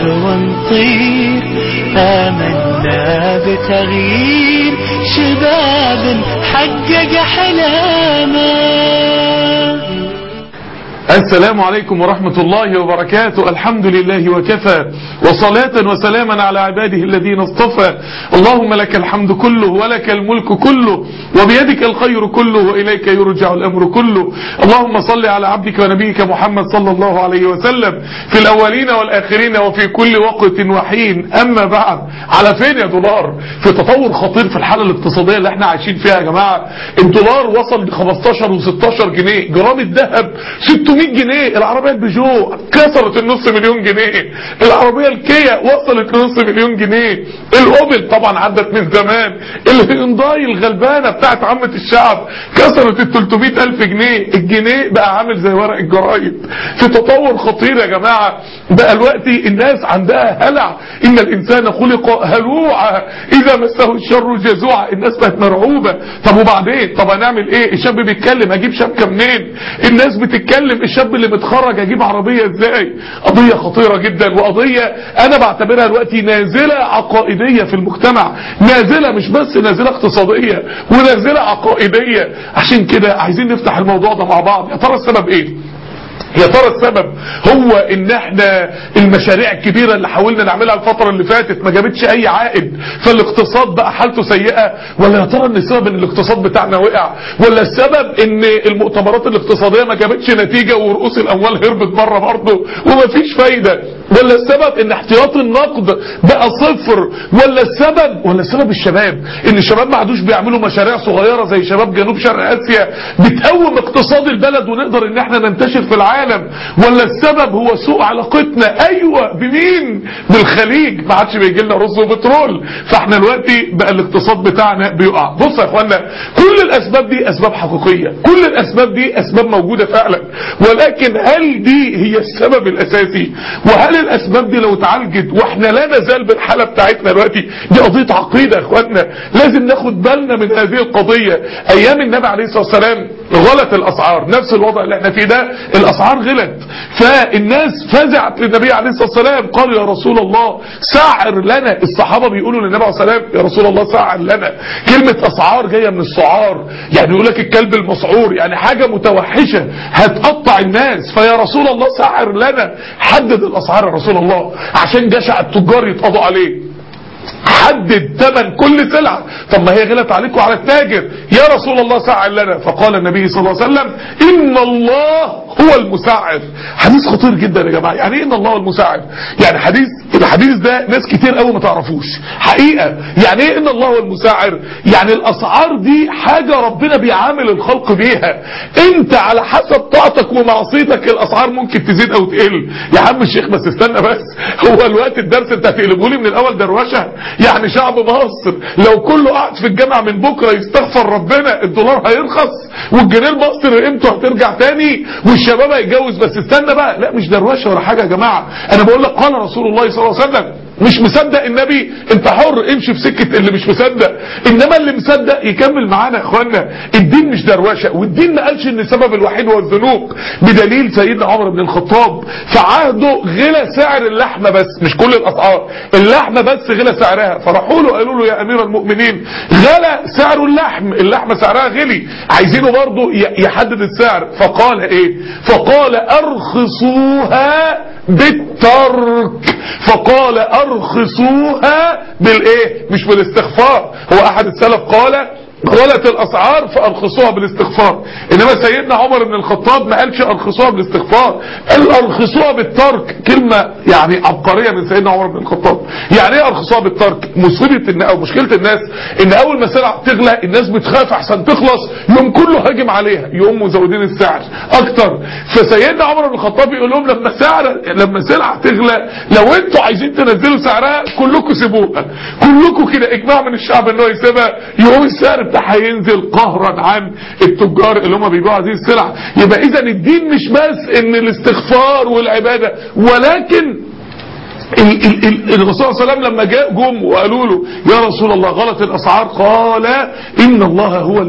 نهوى نطير آمنا بتغيير شباب حقق حلامه السلام عليكم ورحمة الله وبركاته الحمد لله وكفى وصلاة وسلاما على عباده الذين اصطفى اللهم لك الحمد كله ولك الملك كله وبيدك الخير كله وإليك يرجع الأمر كله اللهم صل على عبدك ونبيك محمد صلى الله عليه وسلم في الأولين والآخرين وفي كل وقت وحين أما بعد على فين يا دولار في تطور خطير في الحالة الاقتصادية اللي احنا عايشين فيها يا جماعة الدولار وصل ل 15 و16 جنيه جرام الذهب 600 جنيه العربية البيجو كسرت النص مليون جنيه العربية الكيا وصلت لنص مليون جنيه الاوبل طبعا عدت من زمان الهيونداي الغلبانة بتاعت عامة الشعب كسرت ال 300 الف جنيه الجنيه بقى عامل زي ورق الجرايد في تطور خطير يا جماعة بقى الوقت الناس عندها هلع ان الانسان خلق هلوعا اذا مسه الشر جزوعا الناس بقت مرعوبة طب وبعدين طب هنعمل ايه الشاب بيتكلم اجيب شبكة منين الناس بتتكلم الشاب اللي متخرج اجيب عربية ازاي قضية خطيرة جدا وقضية انا بعتبرها دلوقتي نازلة عقائدية في المجتمع نازلة مش بس نازلة اقتصادية ونازلة عقائدية عشان كده عايزين نفتح الموضوع ده مع بعض يا ترى السبب ايه يا ترى السبب هو ان احنا المشاريع الكبيرة اللي حاولنا نعملها الفترة اللي فاتت ما جابتش اي عائد فالاقتصاد بقى حالته سيئة ولا يا ترى ان السبب ان الاقتصاد بتاعنا وقع ولا السبب ان المؤتمرات الاقتصادية ما جابتش نتيجة ورؤوس الاموال هربت بره برضه ومفيش فايدة ولا السبب ان احتياط النقد بقى صفر ولا السبب ولا السبب الشباب ان الشباب ما عادوش بيعملوا مشاريع صغيرة زي شباب جنوب شرق اسيا بتقوم اقتصاد البلد ونقدر ان احنا ننتشر في العالم ولا السبب هو سوء علاقتنا ايوه بمين بالخليج ما عادش بيجي لنا رز وبترول فاحنا دلوقتي بقى الاقتصاد بتاعنا بيقع بص يا اخوانا كل الاسباب دي اسباب حقيقية كل الاسباب دي اسباب موجودة فعلا ولكن هل دي هي السبب الاساسي وهل الاسباب دي لو اتعالجت واحنا لا نزال بالحالة بتاعتنا دلوقتي دي قضية عقيدة يا اخوانا لازم ناخد بالنا من هذه القضية ايام النبي عليه الصلاة والسلام غلط الاسعار نفس الوضع اللي احنا فيه ده الاسعار غلت فالناس فزعت للنبي عليه الصلاة والسلام قالوا يا رسول الله سعر لنا الصحابة بيقولوا للنبي عليه الصلاة والسلام يا رسول الله سعر لنا كلمة اسعار جاية من السعار يعني يقول لك الكلب المسعور يعني حاجة متوحشة هتقطع الناس فيا رسول الله سعر لنا حدد الاسعار يا رسول الله عشان جشع التجار يتقضوا عليه حدد ثمن كل سلعة طب ما هي غلت عليكم على التاجر يا رسول الله سعر لنا فقال النبي صلى الله عليه وسلم إن الله هو المسعر حديث خطير جدا يا جماعة يعني إيه إن الله هو المسعر يعني حديث الحديث ده ناس كتير قوي ما تعرفوش حقيقة يعني إيه إن الله هو المسعر يعني الأسعار دي حاجة ربنا بيعامل الخلق بيها انت على حسب طاعتك ومعصيتك الأسعار ممكن تزيد أو تقل يا عم الشيخ بس استنى بس هو الوقت الدرس انت هتقلبه لي من الأول دروشة يعني شعب مصر لو كله قاعد في الجامعة من بكرة يستغفر ربنا الدولار هيرخص والجنيه المصري قيمته هترجع تاني والشباب هيتجوز بس استنى بقى لا مش دروشه ولا حاجة يا جماعة انا بقول لك قال رسول الله صلى الله عليه وسلم مش مصدق النبي انت حر امشي في سكة اللي مش مصدق انما اللي مصدق يكمل معانا يا اخوانا الدين مش دروشه والدين ما قالش ان السبب الوحيد هو الذنوب بدليل سيدنا عمر بن الخطاب في عهده غلى سعر اللحمه بس مش كل الاسعار اللحمه بس غلى سعرها فراحوا له قالوا له يا امير المؤمنين غلى سعر اللحم اللحمه سعرها غلي عايزينه برضه يحدد السعر فقال ايه فقال ارخصوها بالترك فقال ارخصوها بالايه مش بالاستغفار هو احد السلف قال غلت الاسعار فارخصوها بالاستغفار انما سيدنا عمر بن الخطاب ما قالش ارخصوها بالاستغفار قال ارخصوها بالترك كلمة يعني عبقرية من سيدنا عمر بن الخطاب يعني ايه ارخصوها بالترك مصيبة ان او مشكلة الناس ان اول ما السلعة بتغلى الناس بتخاف احسن تخلص يوم كله هاجم عليها يوم مزودين السعر اكتر فسيدنا عمر بن الخطاب يقول لهم لما سعر لما السلعة تغلى لو انتوا عايزين تنزلوا سعرها كلكم سيبوها كلكم كده اجماع من الشعب ان هو يسيبها يقوم السعر بتاعها هينزل قهرا عن التجار اللي هم بيبيعوا هذه السلع يبقى اذا الدين مش بس ان الاستغفار والعبادة ولكن ال- ال- ال- الرسول صلى الله عليه وسلم لما جاء جم وقالوا له يا رسول الله غلط الاسعار قال ان الله هو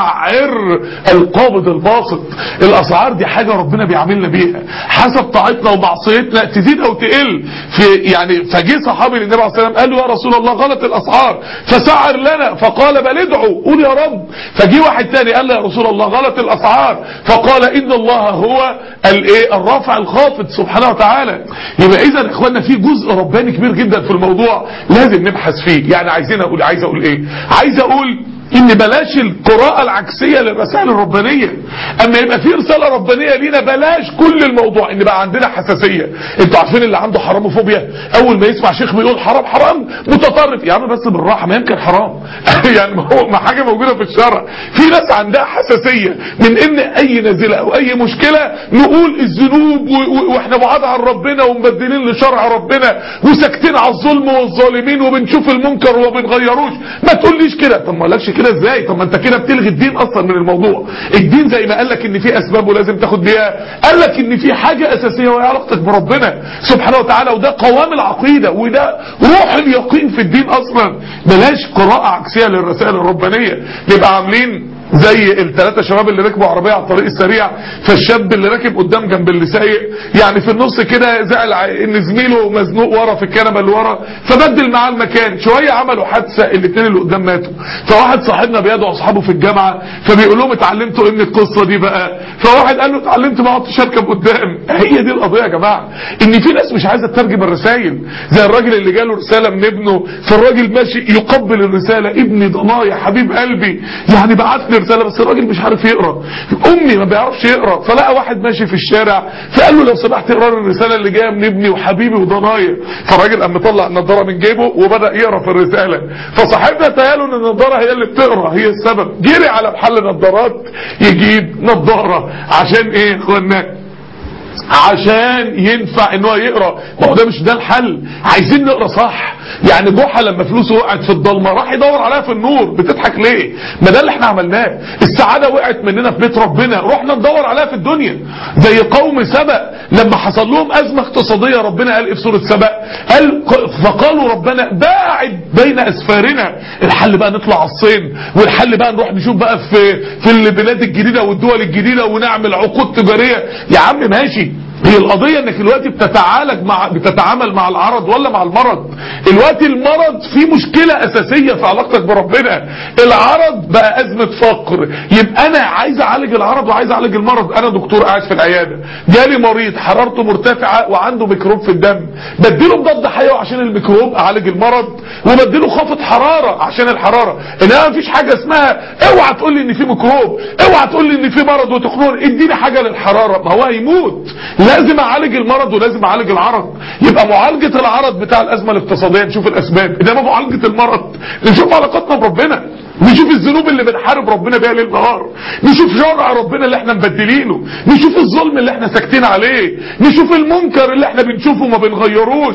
المسعر القابض الباسط الاسعار دي حاجه ربنا بيعاملنا بيها حسب طاعتنا ومعصيتنا تزيد او تقل في يعني فجه صحابي للنبي عليه الصلاه والسلام قال له يا رسول الله غلط الاسعار فسعر لنا فقال بل ادعوا قول يا رب فجه واحد تاني قال له يا رسول الله غلط الاسعار فقال ان الله هو الايه الرافع الخافض سبحانه وتعالى يبقى اذا يا اخوانا في جزء رباني كبير جدا في الموضوع لازم نبحث فيه يعني عايزين اقول عايز اقول ايه عايز اقول ان بلاش القراءة العكسية للرسائل الربانية اما يبقى في رسالة ربانية لينا بلاش كل الموضوع ان بقى عندنا حساسية انتوا عارفين اللي عنده حراموفوبيا اول ما يسمع شيخ بيقول حرام حرام متطرف يا عم بس بالراحة ما يمكن حرام يعني ما هو ما حاجة موجودة في الشرع في ناس عندها حساسية من ان اي نازلة او اي مشكلة نقول الذنوب و- و- واحنا بعاد عن ربنا ومبدلين لشرع ربنا وساكتين على الظلم والظالمين وبنشوف المنكر وما بنغيروش ما تقوليش كده طب ما قالكش كده ازاي طب ما انت كده بتلغي الدين اصلا من الموضوع الدين زي ما قال لك ان في اسباب ولازم تاخد بيها قال لك ان في حاجة اساسية وهي علاقتك بربنا سبحانه وتعالى وده قوام العقيدة وده روح اليقين في الدين اصلا بلاش قراءة عكسية للرسائل الربانية نبقى عاملين زي الثلاثة شباب اللي ركبوا عربية على الطريق السريع فالشاب اللي راكب قدام جنب اللي سايق يعني في النص كده زعل ع- ان زميله مزنوق ورا في الكنبة اللي ورا فبدل معاه المكان شوية عملوا حادثة الاثنين اللي قدام ماتوا فواحد صاحبنا بيدعو اصحابه في الجامعة فبيقول لهم اتعلمتوا ايه من القصة دي بقى فواحد قال له اتعلمت ما اقعدش اركب قدام هي دي القضية يا جماعة ان في ناس مش عايزة تترجم الرسائل زي الراجل اللي جاله رسالة من ابنه فالراجل ماشي يقبل الرسالة ابني ضنايا حبيب قلبي يعني بعت لي رسالة بس الراجل مش عارف يقرا امي ما بيعرفش يقرا فلقى واحد ماشي في الشارع فقال له لو سمحت اقرا لي الرسالة اللي جاية من ابني وحبيبي وضنايا فالراجل قام مطلع النضارة من جيبه وبدأ يقرا في الرسالة فصاحبنا تهيأله ان النضارة هي اللي بتقرا هي السبب جري على محل نضارات يجيب نضارة عشان ايه يا اخوانا عشان ينفع ان هو يقرا ما هو ده مش ده الحل عايزين نقرا صح يعني جحا لما فلوسه وقعت في الضلمه راح يدور عليها في النور بتضحك ليه ما ده اللي احنا عملناه السعاده وقعت مننا في بيت ربنا رحنا ندور عليها في الدنيا زي قوم سبأ لما حصل لهم ازمه اقتصاديه ربنا قال إيه في سوره سبأ قال فقالوا ربنا باعد بين اسفارنا الحل بقى نطلع على الصين والحل بقى نروح نشوف بقى في في البلاد الجديده والدول الجديده ونعمل عقود تجاريه يا عم ماشي هي القضية انك دلوقتي بتتعالج مع بتتعامل مع العرض ولا مع المرض دلوقتي المرض فيه مشكلة اساسية في علاقتك بربنا العرض بقى ازمة فقر يبقى انا عايز اعالج العرض وعايز اعالج المرض انا دكتور قاعد في العيادة جالي مريض حرارته مرتفعة وعنده ميكروب في الدم بديله مضاد حيوي عشان الميكروب اعالج المرض وبديله خافض حرارة عشان الحرارة انما مفيش حاجة اسمها اوعى تقول لي ان في ميكروب اوعى تقول لي ان في مرض وتخنون اديني حاجة للحرارة ما هو هيموت لازم اعالج المرض ولازم اعالج العرض يبقى معالجة العرض بتاع الازمة الاقتصادية نشوف الاسباب انما معالجة المرض نشوف علاقتنا بربنا نشوف الذنوب اللي بنحارب ربنا بيها ليل نهار نشوف شرع ربنا اللي احنا مبدلينه نشوف الظلم اللي احنا ساكتين عليه نشوف المنكر اللي احنا بنشوفه وما بنغيروش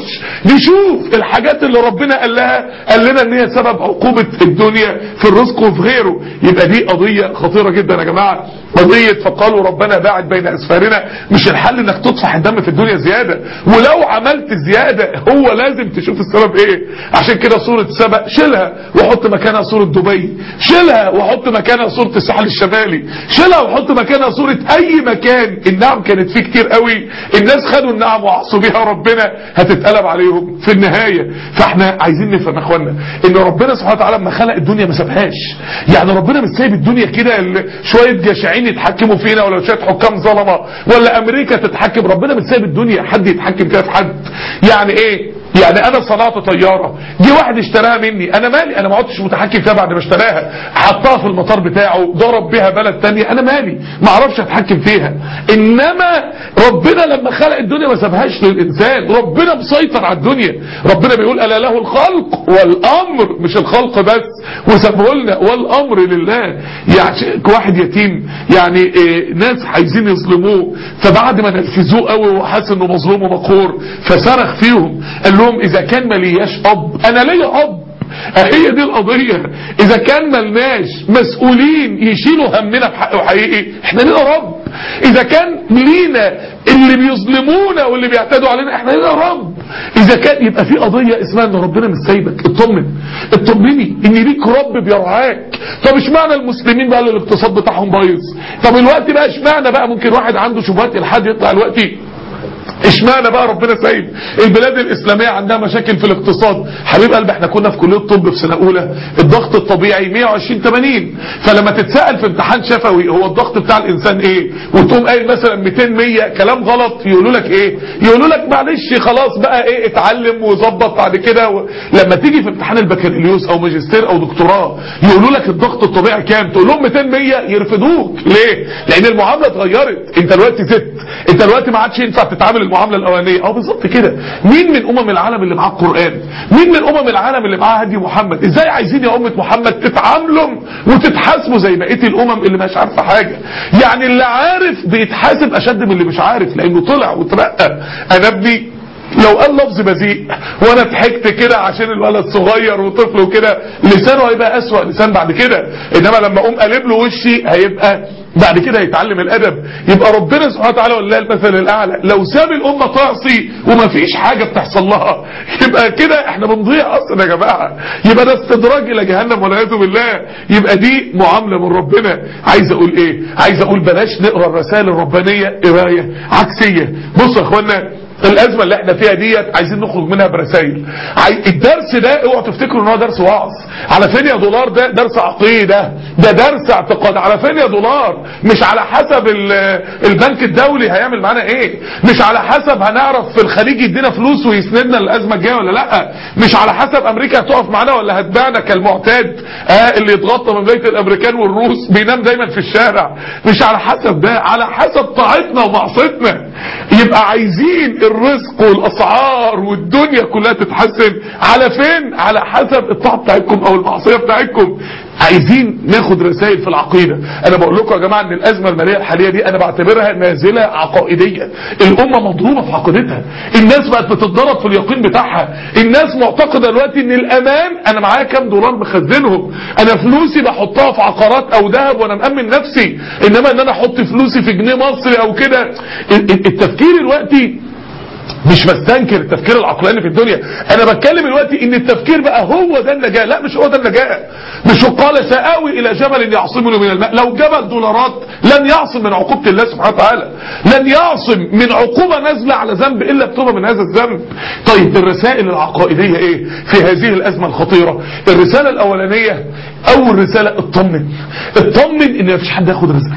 نشوف الحاجات اللي ربنا قال لها قال لنا ان هي سبب عقوبة الدنيا في الرزق وفي غيره يبقى دي قضية خطيرة جدا يا جماعة قضية فقالوا ربنا باعد بين اسفارنا مش الحل انك تطفح الدم في الدنيا زيادة ولو عملت زيادة هو لازم تشوف السبب ايه عشان كده صورة سبق شيلها وحط مكانها صورة دبي شيلها وحط مكانها صورة الساحل الشمالي شيلها وحط مكانها صورة اي مكان النعم كانت فيه كتير قوي الناس خدوا النعم وعصوا بيها ربنا هتتقلب عليهم في النهاية فاحنا عايزين نفهم يا اخوانا ان ربنا سبحانه وتعالى لما خلق الدنيا ما سابهاش يعني ربنا مش سايب الدنيا كده ال- شوية جشعين يتحكموا فينا ولا شوية حكام ظلمة ولا امريكا تتحكم ربنا مش سايب الدنيا حد يتحكم فيها في حد يعني ايه يعني انا صنعت طيارة جه واحد اشتراها مني انا مالي انا ما عدتش متحكم فيها بعد ما اشتراها حطها في المطار بتاعه ضرب بيها بلد تانية انا مالي ما اعرفش اتحكم فيها انما ربنا لما خلق الدنيا ما سابهاش للانسان ربنا مسيطر على الدنيا ربنا بيقول الا له الخلق والامر مش الخلق بس وسابه لنا والامر لله يعني واحد يتيم يعني إيه ناس عايزين يظلموه فبعد ما نرفزوه قوي وحس انه مظلوم ومقهور فصرخ فيهم قال لهم اذا كان ما لياش اب انا ليا اب هي دي القضية اذا كان ملناش مسؤولين يشيلوا همنا في حقه حقيقي احنا لينا رب اذا كان لينا اللي بيظلمونا واللي بيعتدوا علينا احنا لينا رب اذا كان يبقى في قضيه اسمها ان ربنا مش سايبك اطمن اطمني ان ليك رب بيرعاك طب اشمعنى المسلمين بقى اللي الاقتصاد بتاعهم بايظ طب الوقت بقى اشمعنى بقى ممكن واحد عنده شبهات الحاد يطلع دلوقتي اشمعنى بقى ربنا سايب البلاد الاسلاميه عندها مشاكل في الاقتصاد حبيب قلبي احنا كنا في كليه الطب في سنه اولى الضغط الطبيعي 120 80 فلما تتسال في امتحان شفوي هو الضغط بتاع الانسان ايه وتقوم قايل مثلا 200 100 كلام غلط يقولوا لك ايه يقولوا لك معلش خلاص بقى ايه اتعلم وظبط بعد كده و... لما تيجي في امتحان البكالوريوس او ماجستير او دكتوراه يقولوا لك الضغط الطبيعي كام تقول لهم 200 100 يرفضوك ليه لان المعامله اتغيرت انت دلوقتي ست انت دلوقتي ما عادش ينفع تتعامل المعامله الاولانيه اه بالظبط كده مين من امم العالم اللي معاه القران مين من امم العالم اللي معاه هدي محمد ازاي عايزين يا امه محمد تتعاملوا وتتحاسبوا زي بقيه الامم اللي مش عارفه حاجه يعني اللي عارف بيتحاسب اشد من اللي مش عارف لانه طلع وترقى انا ابني لو قال لفظ بذيء وانا ضحكت كده عشان الولد صغير وطفل وكده لسانه هيبقى اسوأ لسان بعد كده انما لما اقوم قلب له وشي هيبقى بعد كده يتعلم الادب يبقى ربنا سبحانه وتعالى ولله المثل الاعلى لو ساب الامه تعصي وما فيش حاجه بتحصل لها يبقى كده احنا بنضيع اصلا يا جماعه يبقى ده استدراج الى جهنم والعياذ بالله يبقى دي معامله من ربنا عايز اقول ايه عايز اقول بلاش نقرا الرسائل الربانيه قرايه عكسيه بصوا يا اخوانا الازمه اللي احنا فيها ديت عايزين نخرج منها برسائل الدرس ده اوعوا تفتكروا ان هو درس وعظ على فين يا دولار ده درس عقيده ده درس اعتقاد على فين يا دولار مش على حسب البنك الدولي هيعمل معانا ايه مش على حسب هنعرف في الخليج يدينا فلوس ويسندنا الازمه الجايه ولا لا مش على حسب امريكا هتقف معانا ولا هتباعنا كالمعتاد آه اللي يتغطى من بيت الامريكان والروس بينام دايما في الشارع مش على حسب ده على حسب طاعتنا ومعصيتنا يبقى عايزين الرزق والاسعار والدنيا كلها تتحسن على فين على حسب الطاعه بتاعتكم او المعصيه بتاعتكم عايزين ناخد رسائل في العقيدة انا بقول لكم يا جماعة ان الازمة المالية الحالية دي انا بعتبرها نازلة عقائدية الامة مضروبة في عقيدتها الناس بقت بتتضرب في اليقين بتاعها الناس معتقدة دلوقتي ان الامان انا معايا كام دولار مخزنهم انا فلوسي بحطها في عقارات او ذهب وانا مأمن نفسي انما ان انا احط فلوسي في جنيه مصري او كده التفكير دلوقتي مش بستنكر التفكير العقلاني في الدنيا انا بتكلم دلوقتي ان التفكير بقى هو ده النجاة لا مش هو ده النجاة مش قال سآوي الى جبل يعصمني من الماء لو جبل دولارات لن يعصم من عقوبة الله سبحانه وتعالى لن يعصم من عقوبة نازلة على ذنب الا بتوبة من هذا الذنب طيب الرسائل العقائدية ايه في هذه الازمة الخطيرة الرسالة الاولانية اول رسالة اطمن اطمن ان مفيش حد ياخد رزقك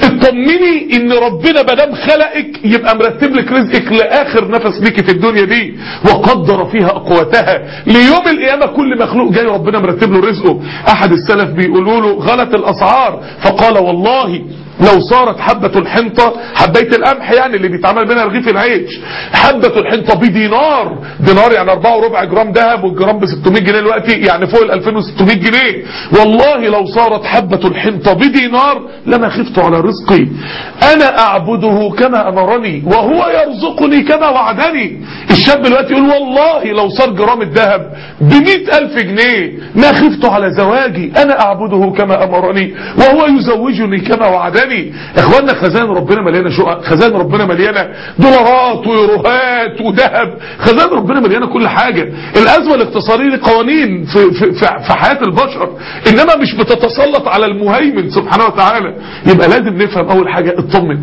اطمني ان ربنا مادام خلقك يبقى مرتب لك رزقك لاخر نفس ليكي في الدنيا دي وقدر فيها اقواتها ليوم القيامه كل مخلوق جاي ربنا مرتب له رزقه احد السلف بيقولوا له غلط الاسعار فقال والله لو صارت حبة الحنطة حبيت القمح يعني اللي بيتعمل منها رغيف العيش حبة الحنطة بدينار دينار يعني 4 وربع جرام ذهب والجرام ب 600 جنيه دلوقتي يعني فوق ال 2600 جنيه والله لو صارت حبة الحنطة بدينار لما خفت على رزقي انا اعبده كما امرني وهو يرزقني كما وعدني الشاب دلوقتي يقول والله لو صار جرام الذهب ب ألف جنيه ما خفت على زواجي انا اعبده كما امرني وهو يزوجني كما وعدني تاني اخواننا خزان ربنا مليانه شقق خزان ربنا مليانه دولارات ويوروهات وذهب خزان ربنا مليانه كل حاجه الازمه الاقتصاديه دي قوانين في, في, في, في حياه البشر انما مش بتتسلط على المهيمن سبحانه وتعالى يبقى لازم نفهم اول حاجه اطمن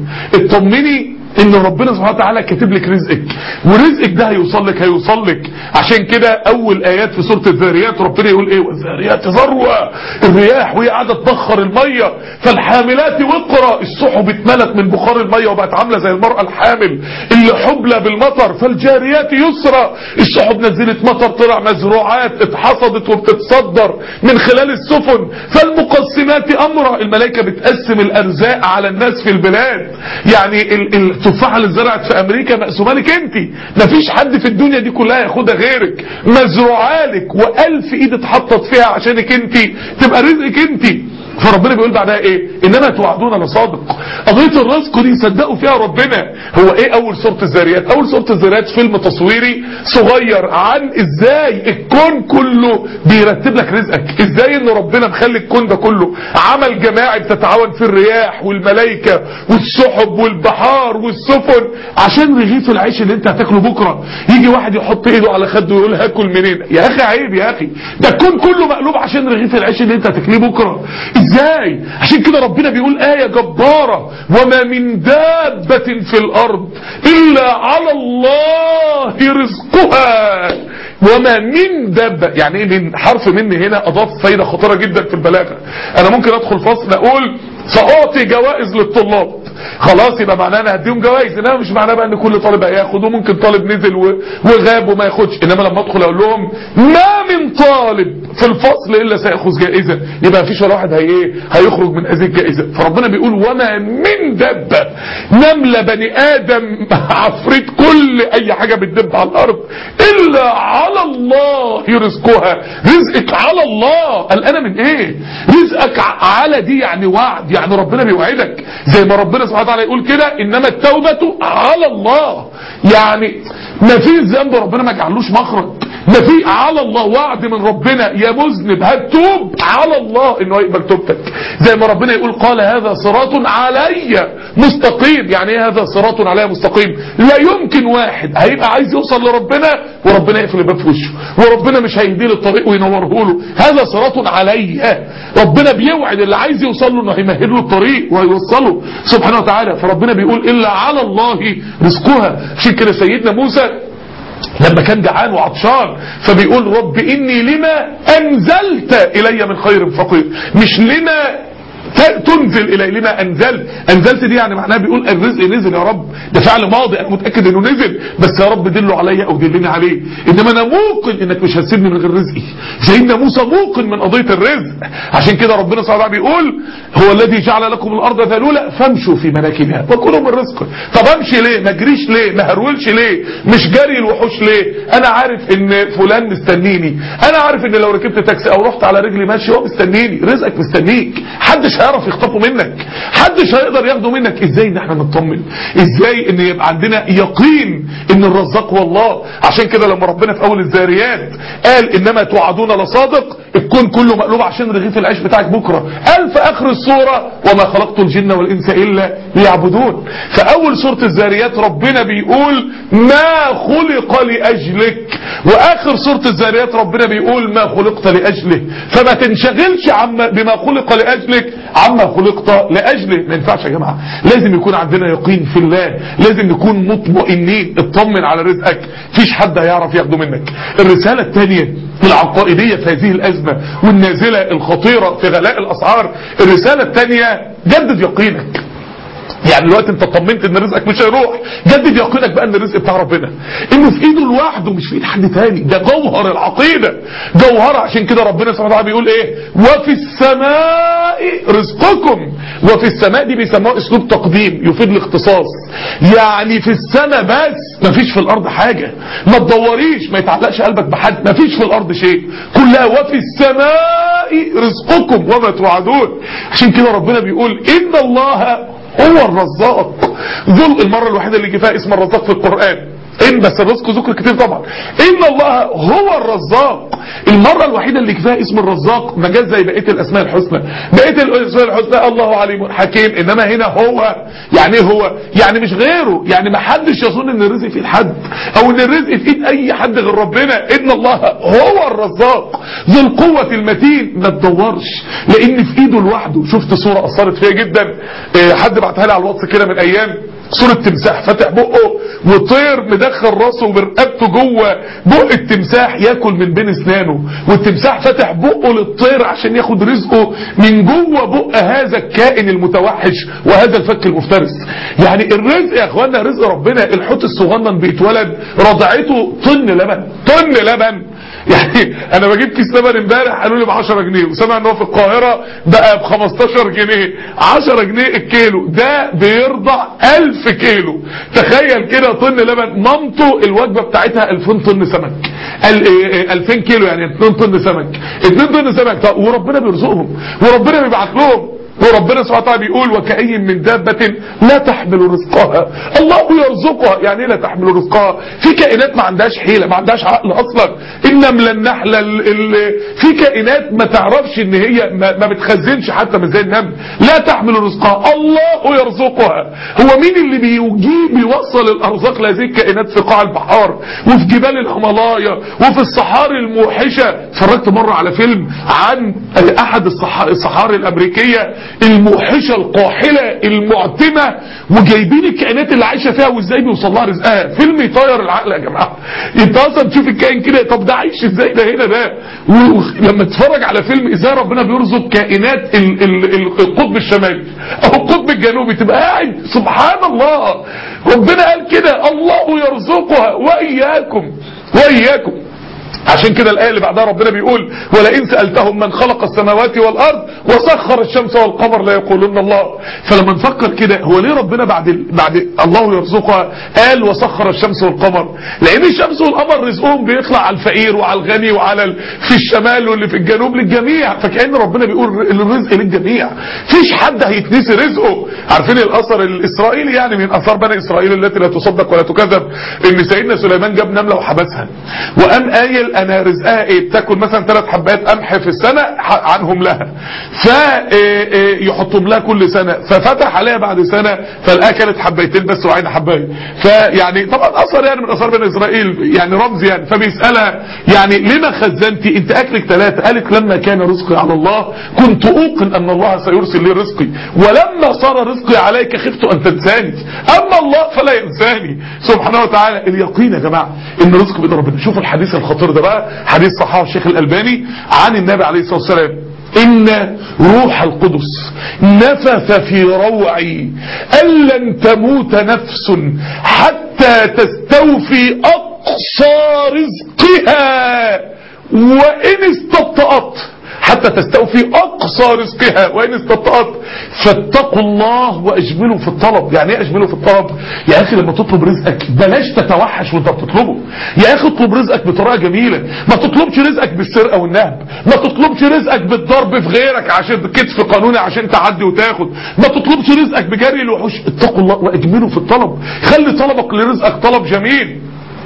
اطمني ان ربنا سبحانه وتعالى كاتب لك رزقك ورزقك ده هيوصل لك هيوصل لك عشان كده اول ايات في سوره الذاريات ربنا يقول ايه والذاريات ذروه الرياح وهي قاعده تبخر الميه فالحاملات وقرا السحب اتملت من بخار الميه وبقت عامله زي المراه الحامل اللي حبلى بالمطر فالجاريات يسرى السحب نزلت مطر طلع مزروعات اتحصدت وبتتصدر من خلال السفن فالمقسمات امرا الملائكه بتقسم الارزاق على الناس في البلاد يعني ال ال التفاحه اللي اتزرعت في امريكا مقسومه لك انت مفيش حد في الدنيا دي كلها ياخدها غيرك مزروعه لك والف ايد اتحطت فيها عشانك انت تبقى رزقك انت فربنا بيقول بعدها ايه انما توعدون لصادق قضيه الرزق دي صدقوا فيها ربنا هو ايه اول سوره الذاريات اول سوره الذاريات فيلم تصويري صغير عن ازاي الكون كله بيرتب لك رزقك ازاي ان ربنا مخلي الكون ده كله عمل جماعي بتتعاون في الرياح والملائكه والسحب والبحار والسفن عشان رغيف العيش اللي انت هتاكله بكره يجي واحد يحط ايده على خده ويقول هاكل منين يا اخي عيب يا اخي ده الكون كله مقلوب عشان رغيف العيش اللي انت هتاكليه بكره ازاي عشان كده ربنا بيقول آية جبارة وما من دابة في الأرض إلا على الله رزقها وما من دابة يعني ايه من حرف من هنا أضاف فايدة خطيرة جدا في البلاغة أنا ممكن أدخل فصل أقول سأعطي جوائز للطلاب خلاص يبقى معناه انا هديهم جوائز انما مش معناه بقى ان كل طالب هياخد وممكن طالب نزل وغاب وما ياخدش انما لما ادخل اقول لهم ما من طالب في الفصل الا سياخذ جائزه يبقى مفيش ولا واحد هي ايه هيخرج من هذه الجائزه فربنا بيقول وما من دبه نمله بني ادم عفريت كل اي حاجه بتدب على الارض الا على الله رزقها رزقك على الله قلقانه من ايه رزقك على دي يعني وعد يعني ربنا بيوعدك زي ما ربنا سبحانه وتعالى يقول كده انما التوبه على الله يعني ما في ذنب ربنا ما جعلوش مخرج ما في على الله وعد من ربنا يا مذنب هتوب على الله انه يقبل توبتك زي ما ربنا يقول قال هذا صراط علي مستقيم يعني ايه هذا صراط علي مستقيم لا يمكن واحد هيبقى عايز يوصل لربنا وربنا يقفل الباب في وشه وربنا مش هيهديه للطريق وينوره له هذا صراط علي ربنا بيوعد اللي عايز يوصل له انه هيمهد له الطريق وهيوصله سبحانه وتعالى فربنا بيقول الا على الله رزقها عشان كده سيدنا موسى لما كان جعان وعطشان فبيقول رب إني لما أنزلت إلي من خير فقير مش لما تنزل إلي لما أنزلت أنزلت دي يعني معناها بيقول الرزق نزل يا رب ده فعل ماضي أنا متأكد إنه نزل بس يا رب دله عليا أو دلني عليه إنما أنا موقن إنك مش هتسيبني من غير رزقي سيدنا موسى موقن من قضية الرزق عشان كده ربنا سبحانه وتعالى بيقول هو الذي جعل لكم الأرض ذلولا فامشوا في مناكبها وكلوا من رزقه طب امشي ليه ما اجريش ليه ما هرولش ليه مش جري الوحوش ليه انا عارف ان فلان مستنيني انا عارف ان لو ركبت تاكسي او رحت على رجلي ماشي هو مستنيني رزقك مستنيك محدش هيعرف يخطفه منك محدش هيقدر ياخده منك ازاي ان احنا نطمن ازاي ان يبقى عندنا يقين ان الرزاق هو الله عشان كده لما ربنا في اول الذاريات قال انما توعدون لصادق الكون كله مقلوب عشان رغيف العيش بتاعك بكره قال في اخر السوره وما خلقت الجن والانس الا ليعبدون فاول سوره الذاريات ربنا بيقول ما خلق لاجلك واخر سوره الذاريات ربنا بيقول ما خلقت لاجله فما تنشغلش عما بما خلق لاجلك عما خلقت لاجله ما ينفعش يا جماعه لازم يكون عندنا يقين في الله لازم نكون مطمئنين اطمن على رزقك مفيش حد هيعرف ياخده منك الرساله الثانيه العقائديه في هذه الازمه والنازله الخطيره في غلاء الاسعار الرساله الثانيه جدد يقينك يعني دلوقتي انت طمنت ان رزقك مش هيروح جدد يقينك بقى ان الرزق بتاع ربنا انه في ايده لوحده مش في ايد حد تاني ده جوهر العقيده جوهر عشان كده ربنا سبحانه وتعالى بيقول ايه وفي السماء رزقكم وفي السماء دي بيسموها اسلوب تقديم يفيد الاختصاص يعني في السماء بس مفيش في الارض حاجه ما تدوريش ما يتعلقش قلبك بحد مفيش في الارض شيء كلها وفي السماء رزقكم وما توعدون عشان كده ربنا بيقول ان الله هو الرزاق ذو المرة الوحيدة اللي جه فيها اسم الرزاق في القرآن إن بس الرزق ذكر كتير طبعا إن الله هو الرزاق المرة الوحيدة اللي فيها اسم الرزاق ما جاز زي بقية الأسماء الحسنى بقية الأسماء الحسنى الله عليم حكيم إنما هنا هو يعني ايه هو يعني مش غيره يعني ما حدش يظن إن الرزق في ايد حد أو إن الرزق في إيد أي حد غير ربنا إن الله هو الرزاق ذو القوة المتين ما تدورش لأن في إيده لوحده شفت صورة أثرت فيها جدا حد بعتها لي على الواتس كده من أيام صورة تمساح فاتح بقه وطير مدخل راسه برقبته جوه بق التمساح ياكل من بين اسنانه والتمساح فاتح بقه للطير عشان ياخد رزقه من جوه بق هذا الكائن المتوحش وهذا الفك المفترس يعني الرزق يا اخوانا رزق ربنا الحوت الصغنن بيتولد رضعته طن لبن طن لبن يعني انا بجيب كيس لبن امبارح قالوا لي ب 10 جنيه وسمع ان هو في القاهره بقى ب 15 جنيه 10 جنيه الكيلو ده بيرضع 1000 كيلو تخيل كده طن لبن مامته الوجبه بتاعتها 2000 طن سمك ال- إيه إيه 2000 كيلو يعني 2 طن سمك 2 طن سمك طب وربنا بيرزقهم وربنا بيبعت لهم وربنا سبحانه وتعالى بيقول وكأي من دابة لا تحمل رزقها الله يرزقها يعني ايه لا تحمل رزقها في كائنات ما عندهاش حيلة ما عندهاش عقل اصلا النملة النحلة ال ال في كائنات ما تعرفش ان هي ما, ما بتخزنش حتى من زي النمل لا تحمل رزقها الله يرزقها هو مين اللي بيجيب بيوصل الارزاق لهذه الكائنات في قاع البحار وفي جبال الهيمالايا وفي الصحاري الموحشة اتفرجت مرة على فيلم عن احد الصح- الصحاري الامريكية الموحشة القاحلة المعتمة وجايبين الكائنات اللي عايشة فيها وازاي بيوصل لها رزقها فيلم يطير العقل يا جماعة انت اصلا تشوف الكائن كده طب ده عايش ازاي ده هنا ده ولما تتفرج على فيلم ازاي ربنا بيرزق كائنات ال- ال- ال- القطب الشمالي او القطب الجنوبي تبقى قاعد سبحان الله ربنا قال كده الله يرزقها واياكم واياكم عشان كده الآية اللي بعدها ربنا بيقول ولئن سألتهم من خلق السماوات والأرض وسخر الشمس والقمر لا يقولون الله فلما نفكر كده هو ليه ربنا بعد ال- بعد الله يرزقها قال وسخر الشمس والقمر لأن الشمس والقمر رزقهم بيطلع على الفقير وعلى الغني وعلى ال- في الشمال واللي في الجنوب للجميع فكأن ربنا بيقول الرزق للجميع فيش حد هيتنسي رزقه عارفين الأثر الإسرائيلي يعني من أثار بني إسرائيل التي لا تصدق ولا تكذب إن سيدنا سليمان جاب نملة وحبسها وقام قايل انا رزقها ايه بتاكل مثلا ثلاث حبات قمح في السنة ح- عنهم لها فيحطهم لها كل سنة ففتح عليها بعد سنة فلقاها كانت حبيتين بس وعين حبايه فيعني طبعا اثر يعني من اثار بني اسرائيل يعني رمز يعني فبيسالها يعني لما خزنتي انت اكلك ثلاثة قالت لما كان رزقي على الله كنت اوقن ان الله سيرسل لي رزقي ولما صار رزقي عليك خفت ان تنساني اما الله فلا ينساني سبحانه وتعالى اليقين يا جماعه ان رزق بيد ربنا شوفوا الحديث الخطير ده بقى حديث صحابه الشيخ الالباني عن النبي عليه الصلاه والسلام إن روح القدس نفث في روعي أن لن تموت نفس حتى تستوفي أقصى رزقها وإن استبطأت حتى تستوفي أقصى رزقها وإن استبطأت فاتقوا الله وأجملوا في الطلب يعني ايه أجملوا في الطلب يا أخي لما تطلب رزقك بلاش تتوحش وانت بتطلبه يا أخي اطلب رزقك بطريقة جميلة ما تطلبش رزقك بالسرقة والنهب ما تطلبش رزقك بالضرب في غيرك عشان كتف قانوني عشان تعدي وتاخد ما تطلبش رزقك بجري الوحوش اتقوا الله وأجملوا في الطلب خلي طلبك لرزقك طلب جميل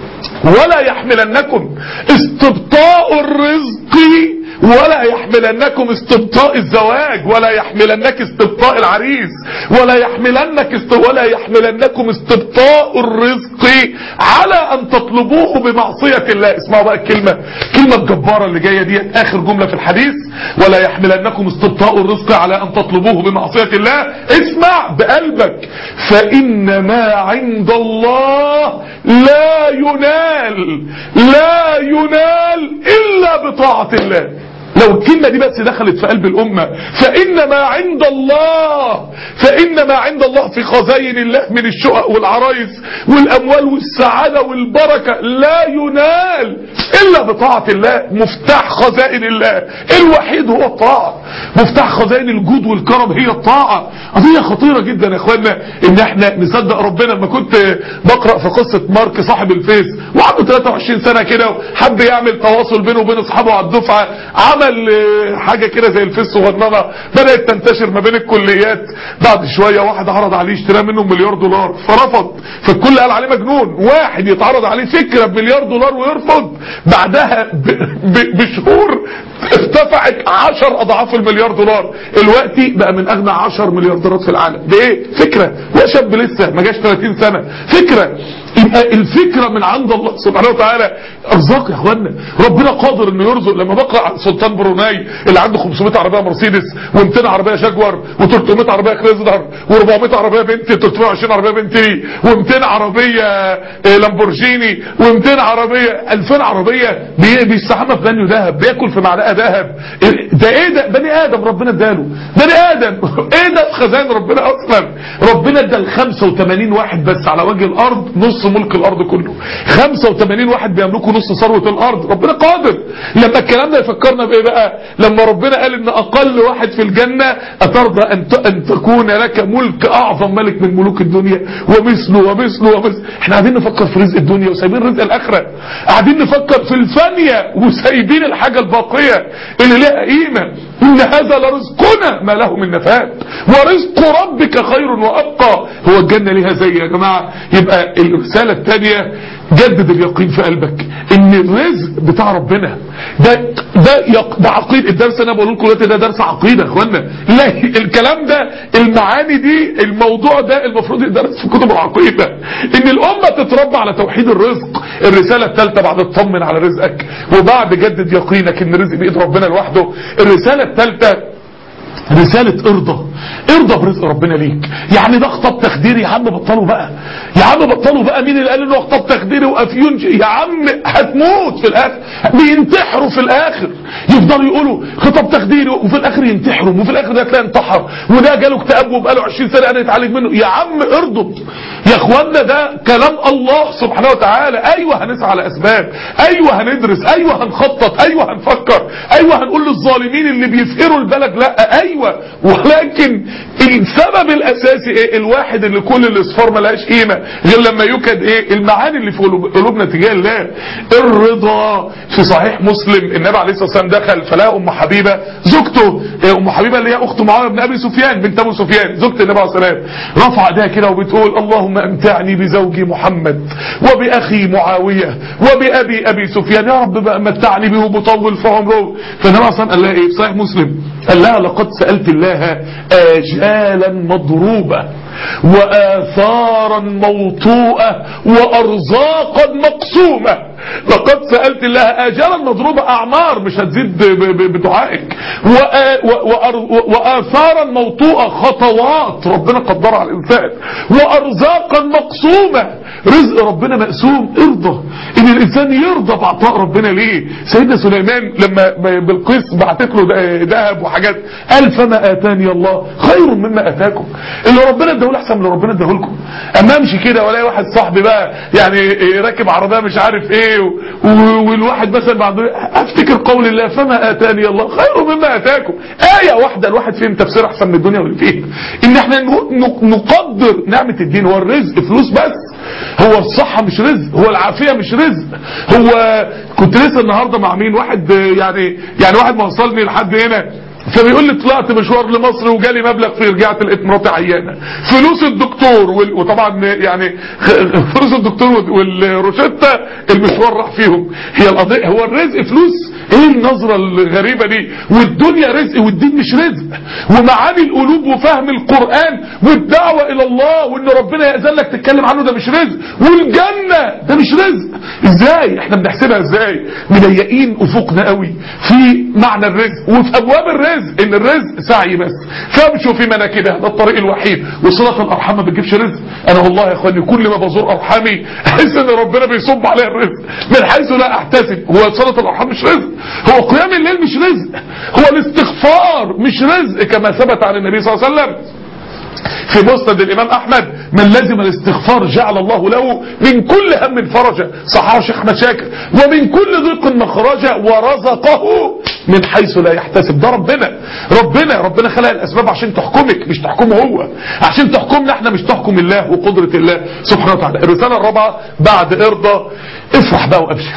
ولا يحملنكم استبطاء الرزق ولا يحملنكم استبطاء الزواج ولا يحملنك استبطاء العريس ولا يحملنك است... ولا يحملنكم استبطاء الرزق على ان تطلبوه بمعصية الله اسمعوا بقى الكلمة كلمة الجبارة اللي جاية دي اخر جملة في الحديث ولا يحملنكم استبطاء الرزق على ان تطلبوه بمعصية الله اسمع بقلبك فان ما عند الله لا ينال لا ينال الا بطاعة الله لو الكلمة دي بس دخلت في قلب الأمة فإن ما عند الله فإن ما عند الله في خزائن الله من الشقق والعرايس والأموال والسعادة والبركة لا ينال إلا بطاعة الله مفتاح خزائن الله الوحيد هو الطاعة مفتاح خزائن الجود والكرم هي الطاعة قضية خطيرة جدا يا اخوانا ان احنا نصدق ربنا لما كنت بقرأ في قصة مارك صاحب الفيس وعنده 23 سنة كده وحب يعمل تواصل بينه وبين اصحابه على الدفعة عمل حاجة كده زي الفيس صغننة بدأت تنتشر ما بين الكليات بعد شوية واحد عرض عليه اشتراه منه مليار دولار فرفض فالكل قال عليه مجنون واحد يتعرض عليه فكرة بمليار دولار ويرفض بعدها ب... ب... بشهور ارتفعت 10 اضعاف المليار دولار الوقتي بقى من اغنى 10 مليارديرات في العالم بايه فكرة وشاب لسه ما جاش 30 سنة فكرة يبقى الفكرة من عند الله سبحانه وتعالى ارزاق يا اخوانا ربنا قادر انه يرزق لما بقرا عن سلطان بروناي اللي عنده 500 عربيه مرسيدس و200 عربيه جاكوار و300 عربيه كريزلر و400 عربيه بنتي 320 عربيه بنتي و200 عربيه آه، لامبورجيني و200 عربيه 2000 عربيه بي- بيستحمى في بانيو ذهب بياكل في معلقه ذهب ده ايه ده بني ادم ربنا اداله بني ادم ايه ده في خزائن ربنا اصلا ربنا ادى ل 85 واحد بس على وجه الارض نص ملك الارض كله 85 واحد بيملكوا نص ثروه الارض ربنا قادر لما الكلام ده يفكرنا بايه بقى لما ربنا قال ان اقل واحد في الجنه اترضى ان ت- ان تكون لك ملك اعظم ملك من ملوك الدنيا ومثله ومثله ومثله احنا قاعدين نفكر في رزق الدنيا وسايبين رزق الاخره قاعدين نفكر في الفانيه وسايبين الحاجه الباقيه اللي لها قيمه ان هذا لرزقنا ما له من نفاد ورزق ربك خير وابقى هو الجنه ليها زي يا جماعه يبقى الرساله الثانيه جدد اليقين في قلبك ان الرزق بتاع ربنا ده ده يق... ده عقيده الدرس اللي انا بقوله لكم دلوقتي ده درس عقيده يا اخوانا لا الكلام ده المعاني دي الموضوع ده المفروض يدرس في كتب العقيده ان الامه تتربى على توحيد الرزق الرساله الثالثه بعد اطمن على رزقك وبعد جدد يقينك ان الرزق بايد ربنا لوحده الرساله الثالثه رسالة ارضى ارضى برزق ربنا ليك يعني ده خطاب تخديري يا عم بطلوا بقى يا عم بطلوا بقى مين اللي قال انه خطاب تخديري وافيون يا عم هتموت في الاخر بينتحروا في الاخر يفضلوا يقولوا خطاب تخديري وفي الاخر ينتحروا وفي الاخر ده تلاقي انتحر وده جاله اكتئاب وبقاله 20 سنه قاعد يتعالج منه يا عم ارضوا يا اخوانا ده كلام الله سبحانه وتعالى ايوه هنسعى على اسباب ايوه هندرس ايوه هنخطط ايوه هنفكر ايوه هنقول للظالمين اللي بيفقروا البلد لا ايوه ولكن السبب الاساسي ايه الواحد اللي كل الاصفار ملهاش قيمه غير لما يوكد ايه المعاني اللي في قلوب- قلوبنا تجاه الله الرضا في صحيح مسلم النبي عليه الصلاه والسلام دخل فلقى ام حبيبه زوجته إيه، ام حبيبه اللي هي اخت معاويه بن ابي سفيان بنت ابو سفيان زوجة النبي عليه الصلاه والسلام رفع ايديها كده وبتقول اللهم امتعني بزوجي محمد وباخي معاويه وبابي ابي سفيان يا رب بقى متعني به وبطول في عمره فالنبي عليه الصلاه والسلام قال لها ايه في صحيح مسلم قال لها لقد سالت الله اجالا مضروبه وآثارا موطوءة وأرزاقا مقسومة لقد سألت الله آجالا مضروبة أعمار مش هتزيد ب- ب- بدعائك وآ- و- وأر- وآثارا موطوءة خطوات ربنا قدرها على الإنسان وأرزاقا مقسومة رزق ربنا مقسوم ارضى إن الإنسان يرضى بعطاء ربنا ليه سيدنا سليمان لما ب- بالقيس بعتت له ده- ذهب وحاجات قال فما آتاني الله خير مما آتاكم اللي ربنا اداه له احسن من اللي ربنا اداه لكم اما امشي كده والاقي واحد صاحبي بقى يعني راكب عربيه مش عارف ايه و- و- والواحد مثلا بعد افتكر قول الله فما اتاني الله خير مما اتاكم ايه واحده الواحد فيهم تفسير احسن من الدنيا واللي فيها ان احنا ن- ن- نقدر نعمه الدين هو الرزق فلوس بس هو الصحة مش رزق هو العافية مش رزق هو كنت لسه النهاردة مع مين واحد يعني يعني واحد موصلني لحد هنا فبيقول لي طلعت مشوار لمصر وجالي مبلغ فيه رجعت لقيت مراتي عيانه فلوس الدكتور وال... وطبعا يعني خ- فلوس الدكتور وال- والروشته المشوار راح فيهم هي القضيه هو الرزق فلوس ايه النظره الغريبه دي والدنيا رزق والدين مش رزق ومعاني القلوب وفهم القران والدعوه الى الله وان ربنا ياذن لك تتكلم عنه ده مش رزق والجنه ده مش رزق ازاي احنا بنحسبها ازاي مضيقين افقنا قوي في معنى الرزق وفي ابواب الرزق ان الرزق سعي بس فامشوا في مناكبها ده الطريق الوحيد وصله الارحام ما بتجيبش رزق انا والله يا اخواني كل ما بزور ارحامي احس ان ربنا بيصب عليا الرزق من حيث لا احتسب هو صله الارحام مش رزق هو قيام الليل مش رزق هو الاستغفار مش رزق كما ثبت عن النبي صلى الله عليه وسلم في مسند الإمام أحمد من لزم الاستغفار جعل الله له من كل هم فرجا صححه الشيخ أحمد شاكر ومن كل ضيق مخرجا ورزقه من حيث لا يحتسب ده ربنا ربنا ربنا خلق الأسباب عشان تحكمك مش تحكمه هو عشان تحكمنا احنا مش تحكم الله وقدرة الله سبحانه وتعالى الرسالة الرابعة بعد ارضى افرح بقى وابشر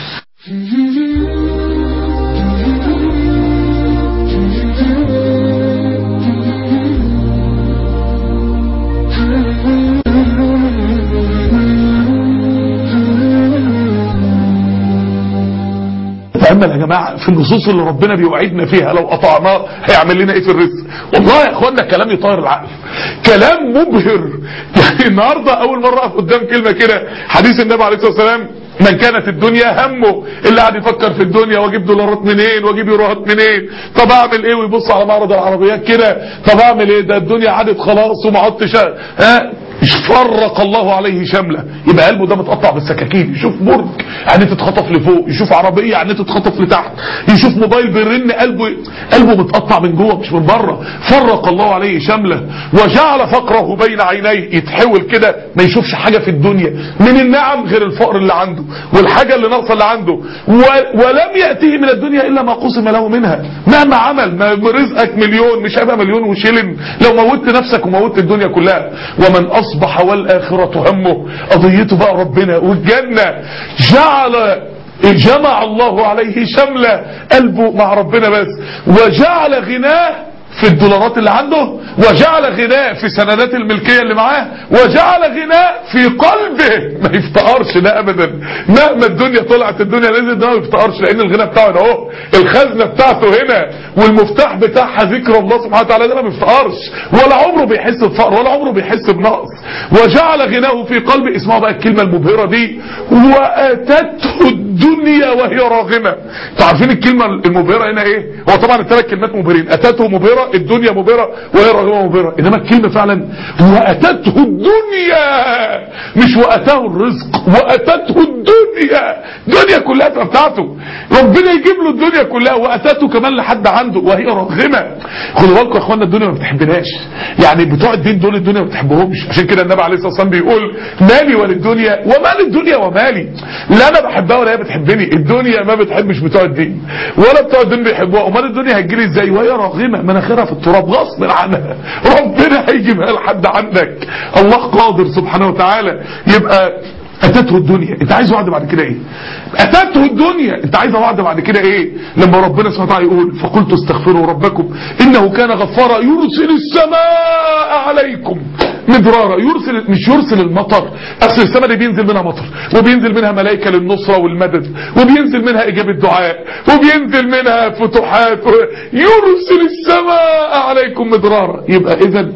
تأمل يا جماعة في النصوص اللي ربنا بيوعدنا فيها لو قطعناه هيعمل لنا ايه في الرزق والله يا اخوانا كلام يطير العقل كلام مبهر يعني النهاردة اول مرة اقف قدام كلمة كده حديث النبي عليه الصلاة والسلام من كانت الدنيا همه اللي قاعد يفكر في الدنيا واجيب دولارات منين واجيب يوروهات منين طب اعمل ايه ويبص على معرض العربيات كده طب اعمل ايه ده الدنيا عادت خلاص وما عدتش ها فرق الله عليه شمله يبقى قلبه ده متقطع بالسكاكين يشوف برج يعني تتخطف لفوق يشوف عربيه يعني تتخطف لتحت يشوف موبايل بيرن قلبه قلبه متقطع من جوه مش من بره فرق الله عليه شمله وجعل فقره بين عينيه يتحول كده ما يشوفش حاجه في الدنيا من النعم غير الفقر اللي عنده والحاجه اللي ناقصه اللي عنده و... ولم ياتيه من الدنيا الا ما قسم له منها مهما عمل ما رزقك مليون مش هيبقى مليون وشيلن لو موتت نفسك وموتت الدنيا كلها ومن اصبح والاخره همه قضيته بقى ربنا والجنه جعل جمع الله عليه شمله قلبه مع ربنا بس وجعل غناه في الدولارات اللي عنده وجعل غناه في سندات الملكية اللي معاه وجعل غناه في قلبه ما يفتقرش ده ابدا مهما الدنيا طلعت الدنيا نزلت ده ما يفتقرش لان الغنى بتاعه هنا اهو الخزنة بتاعته هنا والمفتاح بتاعها ذكر الله سبحانه وتعالى ده ما بيفتقرش ولا عمره بيحس بفقر ولا عمره بيحس بنقص وجعل غناه في قلبه اسمعوا بقى الكلمة المبهرة دي واتته الدنيا وهي راغمة انتوا عارفين الكلمة المبهرة هنا ايه هو طبعا الثلاث كلمات مبهرين اتته مبهرة الدنيا مبهرة وهي راغمة مبهرة انما الكلمة فعلا واتته الدنيا مش واتاه الرزق واتته الدنيا الدنيا كلها تبقى بتاعته ربنا يجيب له الدنيا كلها واتته كمان لحد عنده وهي راغمة خدوا بالكم يا اخوانا الدنيا ما بتحبناش يعني بتوع الدين دول الدنيا ما بتحبهمش عشان كده النبي عليه الصلاه والسلام بيقول مالي وللدنيا ومال الدنيا ومالي لا انا بحبها ولا هي بتحبني الدنيا ما بتحبش بتوع الدين ولا بتوع الدين بيحبوها امال الدنيا هتجيلي ازاي وهي راغمه مناخيرها في التراب غصب عنها ربنا هيجيبها لحد عندك الله قادر سبحانه وتعالى يبقى اتته الدنيا انت عايز وعد بعد كده ايه اتته الدنيا انت عايز وعد بعد كده ايه لما ربنا سبحانه وتعالى يقول فقلت استغفروا ربكم انه كان غفارا يرسل السماء عليكم مدرارا يرسل مش يرسل المطر اصل السماء دي بينزل منها مطر وبينزل منها ملائكه للنصره والمدد وبينزل منها اجابه دعاء وبينزل منها فتوحات يرسل السماء عليكم مدرارا يبقى اذا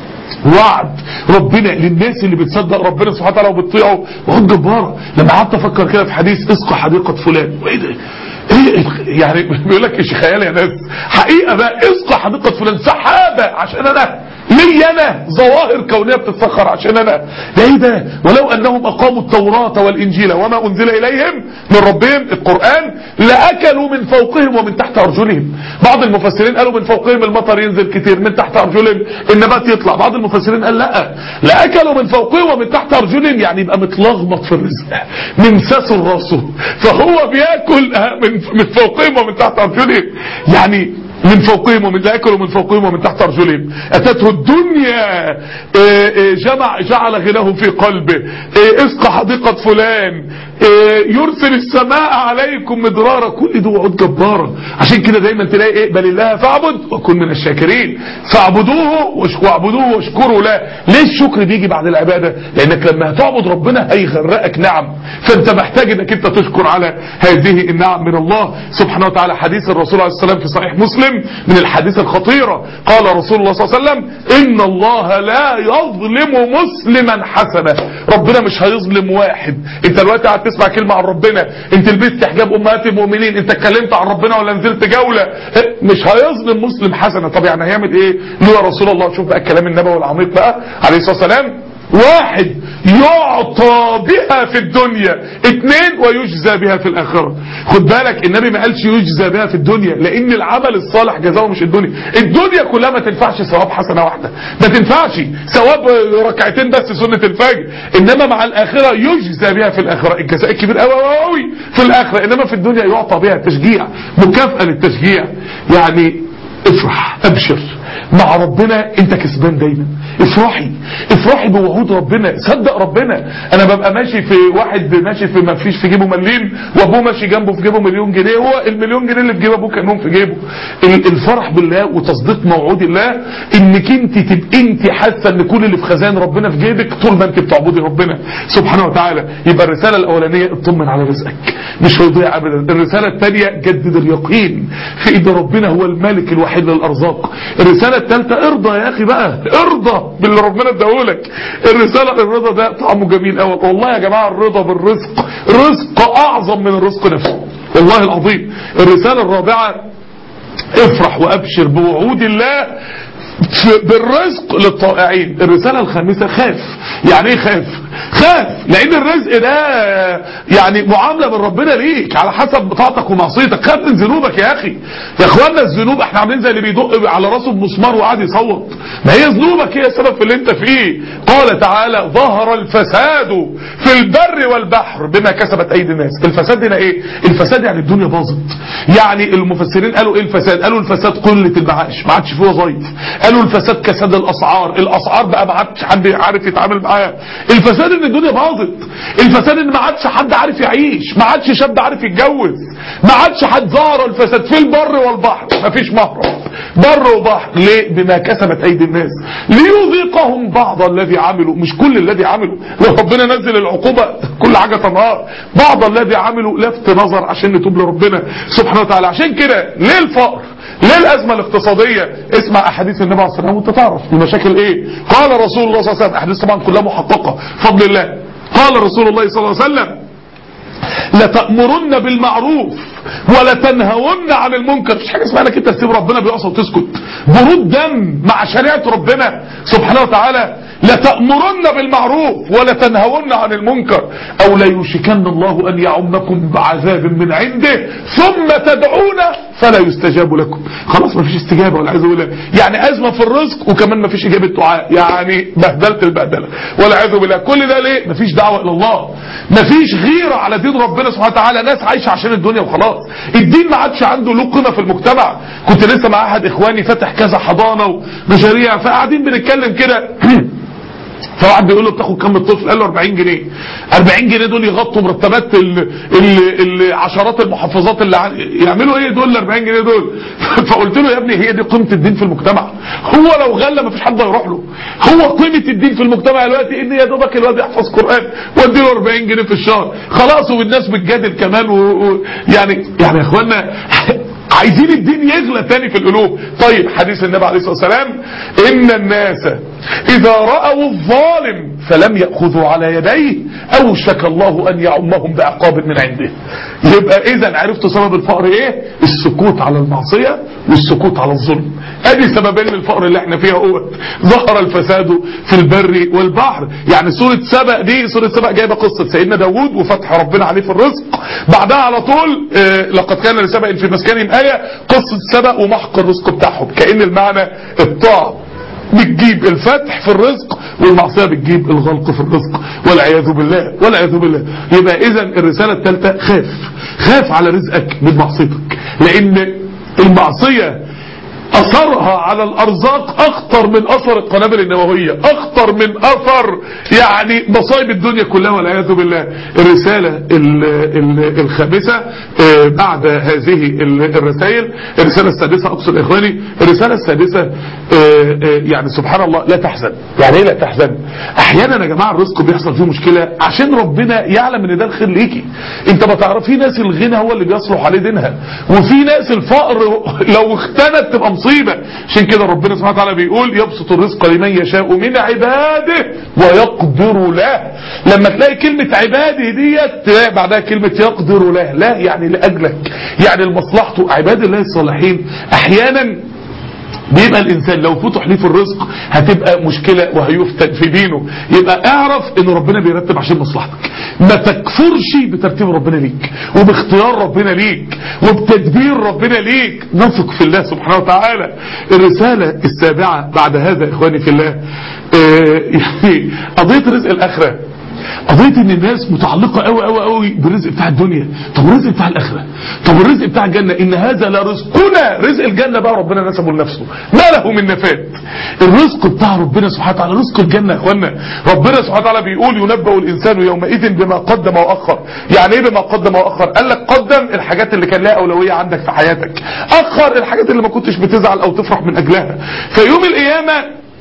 وعد ربنا للناس اللي بتصدق ربنا سبحانه وتعالى وبتطيعه وعد جبارة لما قعدت افكر كده في حديث اسقى حديقة فلان وايه ده ايه يعني بيقول لك ايش خيال يا ناس حقيقة بقى اسقى حديقة فلان سحابة عشان انا لي انا ظواهر كونية بتتسخر عشان انا ده ايه ده ولو انهم اقاموا التوراة والانجيل وما انزل اليهم من ربهم القرآن لاكلوا من فوقهم ومن تحت ارجلهم بعض المفسرين قالوا من فوقهم المطر ينزل كتير من تحت ارجلهم النبات يطلع بعض المفسرين قال لا لاكلوا من فوقهم ومن تحت ارجلهم يعني يبقى متلخبط في الرزق من ساس راسه فهو بياكل من من فوقهم ومن تحت ارجلهم يعني من فوقهم ومن لا ياكلوا من فوقهم ومن تحت ارجلهم اتته الدنيا آه، آه، جمع جعل غناه في قلبه آه، اسقى حديقة فلان يرسل السماء عليكم مدرارا كل دي وعود جبارة عشان كده دايما تلاقي ايه بل الله فاعبد وكن من الشاكرين فاعبدوه واشكوا واعبدوه واشكروا له ليه الشكر بيجي بعد العبادة لانك لما هتعبد ربنا هيغرقك نعم فانت محتاج انك انت تشكر على هذه النعم من الله سبحانه وتعالى حديث الرسول عليه الصلاة والسلام في صحيح مسلم من الحديث الخطيرة قال رسول الله صلى الله عليه وسلم ان الله لا يظلم مسلما حسنة ربنا مش هيظلم واحد انت دلوقتي قاعد تسمع كلمة عن ربنا انت لبست حجاب امهات المؤمنين انت اتكلمت عن ربنا ولا نزلت جولة مش هيظلم مسلم حسنة طب يعني هيعمل ايه له يا رسول الله شوف بقى الكلام النبوي العميق بقى عليه الصلاة والسلام واحد يعطى بها في الدنيا اتنين ويجزى بها في الآخرة خد بالك النبي ما قالش يجزى بها في الدنيا لأن العمل الصالح جزاؤه مش الدنيا الدنيا كلها ما تنفعش ثواب حسنة واحدة ما تنفعش ثواب ركعتين بس سنة الفجر إنما مع الآخرة يجزى بها في الآخرة الجزاء الكبير قوي قوي في الآخرة إنما في الدنيا يعطى بها تشجيع مكافأة للتشجيع يعني افرح ابشر مع ربنا انت كسبان دايما افرحي افرحي بوعود ربنا صدق ربنا انا ببقى ماشي في واحد ماشي في ما فيش في جيبه مليم وابوه ماشي جنبه في جيبه مليون جنيه هو المليون جنيه اللي في جيب ابوه كانهم في جيبه ال- الفرح بالله وتصديق موعود الله انك انت تبقى انت حاسه ان كل اللي في خزان ربنا في جيبك طول ما انت بتعبدي ربنا سبحانه وتعالى يبقى الرساله الاولانيه اطمن على رزقك مش هيضيع ابدا الرساله الثانيه جدد اليقين في ايد ربنا هو المالك الوحيد للارزاق الرساله الثالثه ارضى يا اخي بقى ارضى باللي ربنا اداهولك الرساله الرضا ده طعمه جميل قوي والله يا جماعه الرضا بالرزق رزق اعظم من الرزق نفسه والله العظيم الرساله الرابعه افرح وابشر بوعود الله في- بالرزق للطائعين الرسالة الخامسة خاف يعني ايه خاف خاف لان الرزق ده يعني معاملة من ربنا ليك على حسب بطاعتك ومعصيتك خاف من ذنوبك يا اخي يا اخوانا الذنوب احنا عاملين زي اللي بيدق على راسه بمسمار وقاعد يصوت ما هي ذنوبك هي السبب في اللي انت فيه قال تعالى ظهر الفساد في البر والبحر بما كسبت ايدي الناس الفساد هنا ايه الفساد يعني الدنيا باظت يعني المفسرين قالوا ايه الفساد قالوا الفساد قلة المعاش ما عادش فيه وظايف قالوا الفساد كساد الاسعار الاسعار بقى ما عادش حد عارف يتعامل معاها الفساد ان الدنيا باظت الفساد ان ما عادش حد عارف يعيش ما عادش شاب عارف يتجوز ما عادش حد ظهر الفساد في البر والبحر ما فيش مهرب بر وبحر ليه بما كسبت ايدي الناس ليذيقهم بعض الذي عملوا مش كل الذي عملوا لو ربنا نزل العقوبة كل حاجة تنهار بعض الذي عملوا لفت نظر عشان نتوب لربنا سبحانه وتعالى عشان كده ليه الفقر ليه الازمة الاقتصادية اسمع احاديث النبي عليه الصلاة والسلام وانت تعرف المشاكل ايه قال رسول الله صلى الله عليه وسلم احاديث طبعا كلها محققة فضل الله قال رسول الله صلى الله عليه وسلم لتأمرن بالمعروف ولتنهون عن المنكر مش حاجة اسمها انك انت تسيب ربنا بيعصى وتسكت برود دم مع شريعة ربنا سبحانه وتعالى لتأمرن بالمعروف ولتنهون عن المنكر او ليوشكن الله ان يعمكم بعذاب من عنده ثم تدعون فلا يستجاب لكم خلاص مفيش استجابة ولا عايز اقول يعني ازمة في الرزق وكمان مفيش اجابة دعاء يعني بهدلت البهدلة ولا عايز بالله كل ده ليه مفيش دعوة الى الله مفيش غيرة على دين ربنا سبحانه وتعالى ناس عايشة عشان الدنيا وخلاص الدين ما عادش عنده له قيمة في المجتمع كنت لسه مع احد اخواني فتح كذا حضانة ومشاريع فقاعدين بنتكلم كده فواحد بيقول له بتاخد كام الطفل قال له 40 جنيه 40 جنيه دول يغطوا مرتبات ال ال ال عشرات المحافظات اللي عن... يعملوا ايه دول ال 40 جنيه دول فقلت له يا ابني هي دي قيمه الدين في المجتمع هو لو غلى ما فيش حد هيروح له هو قيمه الدين في المجتمع دلوقتي ان يا دوبك الواد يحفظ قران وادي له 40 جنيه في الشهر خلاص والناس بتجادل كمان و... و... يعني يعني يا اخوانا عايزين الدين يغلى تاني في القلوب طيب حديث النبي عليه الصلاة والسلام إن الناس إذا رأوا الظالم فلم يأخذوا على يديه أوشك الله أن يعمهم بعقاب من عنده يبقى إذا عرفتوا سبب الفقر إيه السكوت على المعصية والسكوت على الظلم ادي سببين للفقر اللي احنا فيها هو ظهر الفساد في البر والبحر يعني سورة سبأ دي سورة سبأ جايبة قصة سيدنا داوود وفتح ربنا عليه في الرزق بعدها على طول اه لقد كان لسبأ في مسكنهم آية قصة سبأ ومحق الرزق بتاعهم كأن المعنى الطاعة بتجيب الفتح في الرزق والمعصية بتجيب الغلق في الرزق والعياذ بالله والعياذ بالله يبقى اذا الرسالة الثالثة خاف خاف على رزقك من معصيتك لان المعصية اثرها على الارزاق اخطر من اثر القنابل النووية اخطر من اثر يعني مصايب الدنيا كلها والعياذ بالله الرسالة ال ال الخامسة اه بعد هذه الرسائل الرسالة السادسة اقصد اخواني الرسالة السادسة اه اه يعني سبحان الله لا تحزن يعني ايه لا تحزن احيانا يا جماعة الرزق بيحصل فيه مشكلة عشان ربنا يعلم ان ده الخير ليكي انت ما تعرف في ناس الغنى هو اللي بيصلح عليه دينها وفي ناس الفقر لو اختنت تبقى مصيبة عشان كده ربنا سبحانه وتعالى بيقول يبسط الرزق لمن يشاء من عباده ويقدر له لما تلاقي كلمة عباده ديت تلاقي بعدها كلمة يقدر له لا يعني لأجلك يعني لمصلحته عباد الله الصالحين احيانا بيبقى الانسان لو فتح ليه في الرزق هتبقى مشكلة وهيفتن في دينه يبقى اعرف ان ربنا بيرتب عشان مصلحتك ما تكفرش بترتيب ربنا ليك وباختيار ربنا ليك وبتدبير ربنا ليك نثق في الله سبحانه وتعالى الرسالة السابعة بعد هذا اخواني في الله اه يعني قضية رزق الاخرة قضية ان الناس متعلقة قوي قوي قوي بالرزق بتاع الدنيا طب الرزق بتاع الاخرة طب الرزق بتاع الجنة ان هذا لرزقنا رزق الجنة بقى ربنا نسبه لنفسه ما له من نفات الرزق بتاع ربنا سبحانه وتعالى رزق الجنة يا اخوانا ربنا سبحانه وتعالى بيقول ينبأ الانسان يومئذ بما قدم واخر يعني ايه بما قدم واخر قال لك قدم الحاجات اللي كان لها اولوية عندك في حياتك اخر الحاجات اللي ما كنتش بتزعل او تفرح من اجلها في يوم القيامة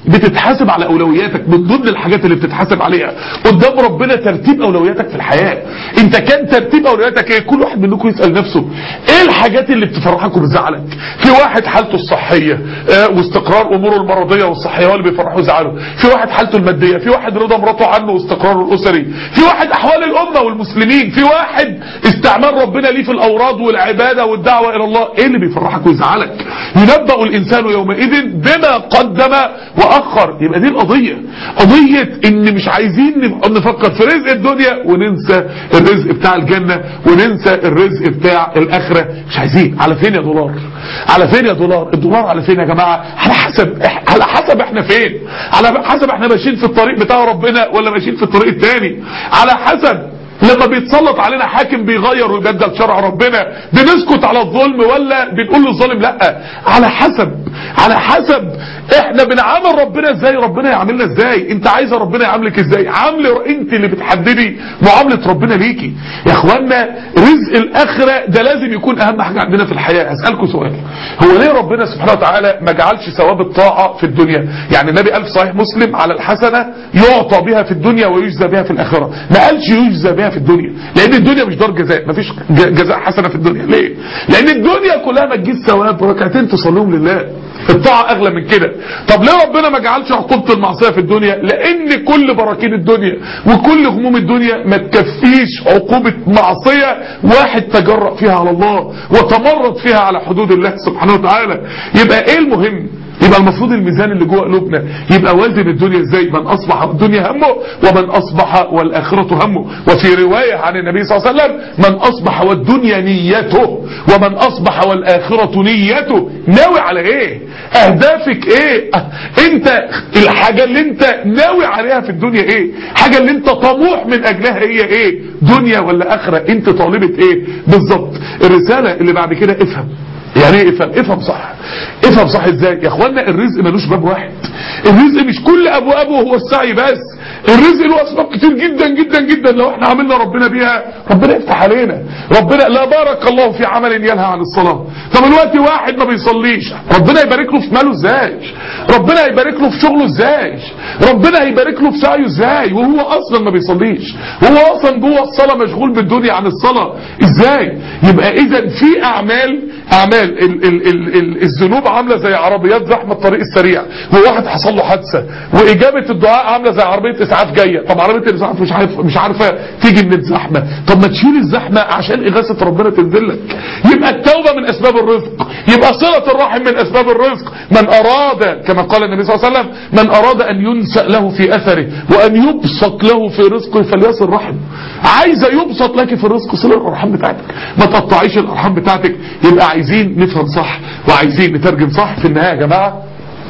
بتتحاسب على اولوياتك من ضمن الحاجات اللي بتتحاسب عليها قدام ربنا ترتيب اولوياتك في الحياه انت كان ترتيب اولوياتك ايه كل واحد منكم يسال نفسه ايه الحاجات اللي بتفرحك وبتزعلك في واحد حالته الصحيه آه واستقرار اموره المرضيه والصحيه هو اللي بيفرحه ويزعله في واحد حالته الماديه في واحد رضا مراته عنه واستقراره الاسري في واحد احوال الامه والمسلمين في واحد استعمال ربنا ليه في الاوراد والعباده والدعوه الى الله ايه اللي بيفرحك ويزعلك ينبأ الانسان يومئذ بما قدم واخر يبقى دي القضيه قضيه ان مش عايزين نبقى نفكر في رزق الدنيا وننسى الرزق بتاع الجنه وننسى الرزق بتاع الاخره مش عايزين على فين يا دولار على فين يا دولار الدولار على فين يا جماعه على حسب على حسب احنا فين على حسب احنا ماشيين في الطريق بتاع ربنا ولا ماشيين في الطريق التاني على حسب لما بيتسلط علينا حاكم بيغير ويبدل شرع ربنا بنسكت على الظلم ولا بنقول للظالم لا على حسب على حسب احنا بنعامل ربنا ازاي ربنا يعاملنا ازاي انت عايزه ربنا يعاملك ازاي عامله انت اللي بتحددي معامله ربنا ليكي يا اخوانا رزق الاخره ده لازم يكون اهم حاجه عندنا في الحياه اسالكم سؤال هو ليه ربنا سبحانه وتعالى ما جعلش ثواب الطاعه في الدنيا يعني النبي قال في صحيح مسلم على الحسنه يعطى بها في الدنيا ويجزى بها في الاخره ما قالش يجزى بها في الدنيا لان الدنيا مش دار جزاء مفيش جزاء حسنه في الدنيا ليه لان الدنيا كلها ما تجيب ثواب ركعتين تصليهم لله الطاعة اغلى من كده طب ليه ربنا ما جعلش عقوبة المعصية في الدنيا لان كل براكين الدنيا وكل هموم الدنيا ما تكفيش عقوبة معصية واحد تجرأ فيها على الله وتمرد فيها على حدود الله سبحانه وتعالى يبقى ايه المهم يبقى المفروض الميزان اللي جوه قلوبنا يبقى وازن الدنيا ازاي من اصبح الدنيا همه ومن اصبح والاخره همه وفي روايه عن النبي صلى الله عليه وسلم من اصبح والدنيا نيته ومن اصبح والاخره نيته ناوي على ايه اهدافك ايه انت الحاجه اللي انت ناوي عليها في الدنيا ايه حاجه اللي انت طموح من اجلها هي ايه دنيا ولا اخره انت طالبه ايه بالظبط الرساله اللي بعد كده افهم يعني ايه افهم افهم صح افهم صح ازاي يا اخوانا الرزق ملوش باب واحد الرزق مش كل ابوابه هو السعي بس الرزق له اسباب كتير جدا جدا جدا لو احنا عملنا ربنا بيها ربنا يفتح علينا ربنا لا بارك الله في عمل ينهى عن الصلاه طب الوقت واحد ما بيصليش ربنا يبارك له في ماله ازاي ربنا يبارك له في شغله ازاي ربنا هيبارك له في سعيه ازاي وهو اصلا ما بيصليش هو اصلا جوه الصلاه مشغول بالدنيا عن الصلاه ازاي يبقى اذا في اعمال اعمال ال ال ال ال الذنوب عامله زي عربيات زحمه الطريق السريع وواحد حصل له حادثه واجابه الدعاء عامله زي عربيه اسعاف جايه طب عربيه الاسعاف مش عارف مش عارفه تيجي من الزحمه طب ما تشيل الزحمه عشان اغاثه ربنا تنزل لك يبقى التوبه من اسباب الرزق يبقى صله الرحم من اسباب الرزق من اراد كما قال النبي صلى الله عليه وسلم من اراد ان ينسأ له في اثره وان يبسط له في رزقه فليصل رحمه عايزه يبسط لك في الرزق صله الارحام بتاعتك ما تقطعيش الارحام بتاعتك يبقى عايزين نفهم صح وعايزين نترجم صح في النهايه يا جماعه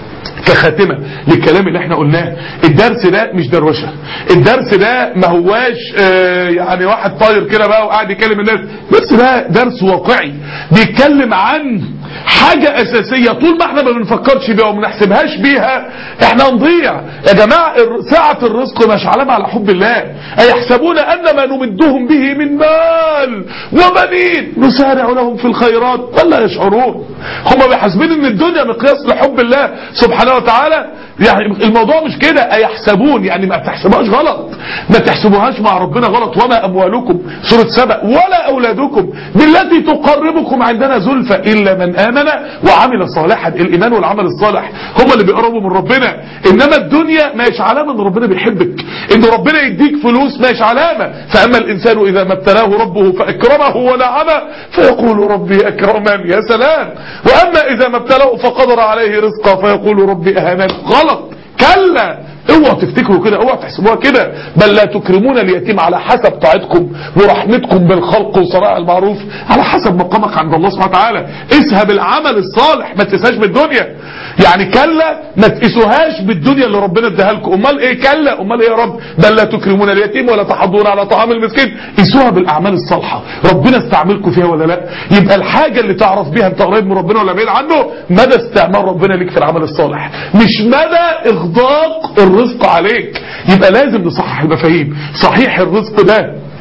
كخاتمة للكلام اللي احنا قلناه الدرس ده مش دروشة الدرس ده ما هواش اه يعني واحد طاير كده بقى وقاعد يكلم الناس الدرس ده درس واقعي بيتكلم عن حاجة اساسية طول ما احنا ما بنفكرش بيها وما بنحسبهاش بيها احنا نضيع يا جماعة ساعة الرزق مش علامة على حب الله ايحسبون ان ما نمدهم به من مال وبنين نسارع لهم في الخيرات ولا يشعرون هم بيحسبين ان الدنيا مقياس لحب الله سبحانه وتعالى يعني الموضوع مش كده ايحسبون يعني ما تحسبوهاش غلط ما تحسبوهاش مع ربنا غلط وما اموالكم سورة سبأ ولا اولادكم بالتي تقربكم عندنا زلفى الا من امن وعمل صالحا الايمان والعمل الصالح هم اللي بيقربوا من ربنا انما الدنيا مش علامه ان ربنا بيحبك ان ربنا يديك فلوس مش علامه فاما الانسان اذا ما ابتلاه ربه فاكرمه ونعمه فيقول ربي اكرمن يا سلام واما اذا ما ابتلاه فقدر عليه رزقه فيقول ربي اهانن غلط كلا اوعوا تفتكروا كده اوعوا تحسبوها كده بل لا تكرمون اليتيم على حسب طاعتكم ورحمتكم بالخلق وصراع المعروف على حسب مقامك عند الله سبحانه وتعالى اسهب العمل الصالح ما تقيسهاش بالدنيا يعني كلا ما تقيسوهاش بالدنيا اللي ربنا اداها لكم امال ايه كلا امال ايه يا رب بل لا تكرمون اليتيم ولا تحضون على طعام المسكين قيسوها بالاعمال الصالحه ربنا استعملكم فيها ولا لا يبقى الحاجه اللي تعرف بيها انت قريب من ربنا ولا بعيد عنه مدى استعمال ربنا ليك في العمل الصالح مش مدى اغداق الرزق عليك يبقى لازم نصحح المفاهيم صحيح الرزق ده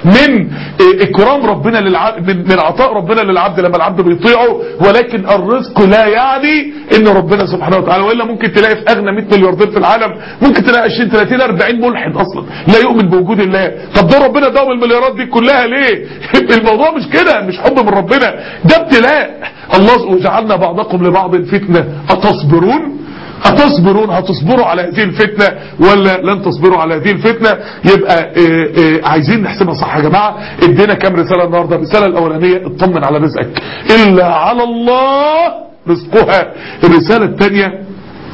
من اكرام ربنا للعبد من, من عطاء ربنا للعبد لما العبد بيطيعه ولكن الرزق لا يعني ان ربنا سبحانه وتعالى والا ممكن تلاقي في اغنى 100 ملياردير في العالم ممكن تلاقي 20 30 40 ملحد اصلا لا يؤمن بوجود الله طب ده ربنا داوم المليارات دي كلها ليه الموضوع مش كده مش حب من ربنا ده ابتلاء الله وجعلنا بعضكم لبعض فتنه اتصبرون أتصبرون هتصبروا على هذه الفتنة ولا لن تصبروا على هذه الفتنة يبقى اه اه عايزين نحسبها صح يا جماعة ادينا كام رسالة النهاردة الرسالة الأولانية اطمن على رزقك إلا على الله رزقها الرسالة الثانية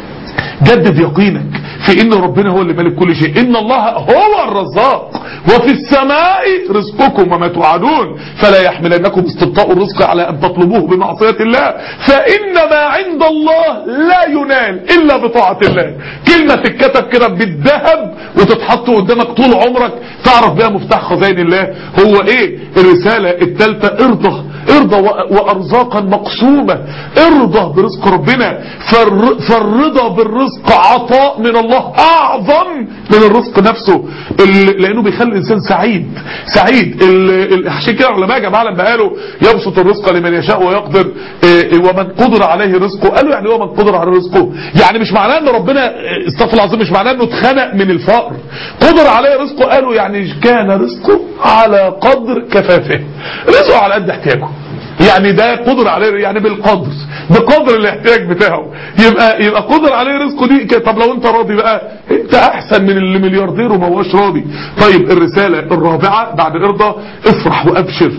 جدد يقينك في ان ربنا هو اللي مالك كل شيء ان الله هو الرزاق وفي السماء رزقكم وما توعدون فلا يحملنكم استبطاء الرزق على ان تطلبوه بمعصية الله فان ما عند الله لا ينال الا بطاعة الله كلمة تتكتب كده بالذهب وتتحط قدامك طول عمرك تعرف بها مفتاح خزائن الله هو ايه الرسالة الثالثة ارضى ارضى وارزاقا مقسومة ارضى برزق ربنا فالر... فالرضا بالرزق عطاء من الله اعظم من الرزق نفسه ال... لانه بيخلي الانسان سعيد سعيد ال... عشان كده العلماء يا جماعه لما قالوا يبسط الرزق لمن يشاء ويقدر ومن قدر عليه رزقه قالوا يعني هو من قدر على رزقه يعني مش معناه ان ربنا استغفر العظيم مش معناه انه اتخنق من الفقر قدر عليه رزقه قالوا يعني كان رزقه على قدر كفافه رزقه على قد احتياجه يعني ده قدر عليه يعني بالقدر بقدر الاحتياج بتاعه يبقى يبقى قدر عليه رزقه دي طب لو انت راضي بقى انت احسن من اللي ملياردير وما هوش راضي طيب الرسالة الرابعة بعد ارضى افرح وابشر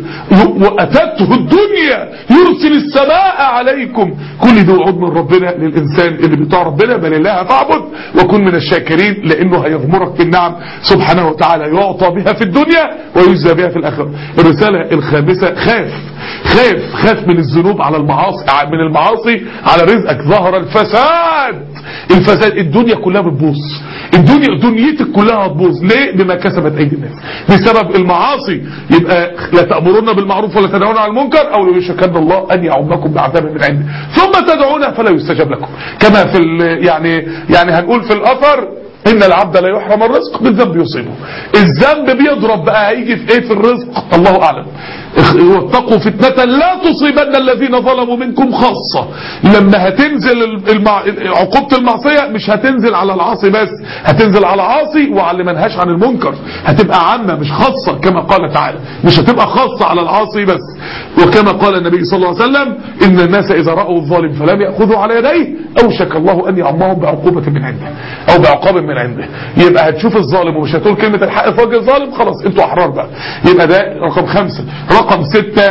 واتته الدنيا يرسل السماء عليكم كل ده وعود من ربنا للانسان اللي بيطاع ربنا بل الله فاعبد وكن من الشاكرين لانه هيغمرك بالنعم سبحانه وتعالى يعطى بها في الدنيا ويجزى بها في الاخره الرسالة الخامسة خاف خاف خاف من الذنوب على المعاصي من المعاصي على رزقك ظهر الفساد الفساد الدنيا كلها بتبوظ الدنيا دنيتك كلها هتبوظ ليه بما كسبت ايدي الناس بسبب المعاصي يبقى لا تأمرون بالمعروف ولا تنهون عن المنكر او يشكن الله ان يعمكم بعذاب من عنده ثم تدعونه فلا يستجاب لكم كما في يعني يعني هنقول في الاثر ان العبد لا يحرم الرزق بالذنب يصيبه الذنب بيضرب بقى هيجي في ايه في الرزق الله اعلم واتقوا فتنة لا تصيبن الذين ظلموا منكم خاصة لما هتنزل المع... عقوبة المعصية مش هتنزل على العاصي بس هتنزل على العاصي وعلى منهاش عن المنكر هتبقى عامة مش خاصة كما قال تعالى مش هتبقى خاصة على العاصي بس وكما قال النبي صلى الله عليه وسلم ان الناس اذا رأوا الظالم فلم يأخذوا على يديه اوشك الله ان يعمهم بعقوبة من عنده او بعقاب من عنده يبقى هتشوف الظالم ومش هتقول كلمة الحق في وجه الظالم خلاص انتوا احرار بقى يبقى ده رقم خمسة رقم ستة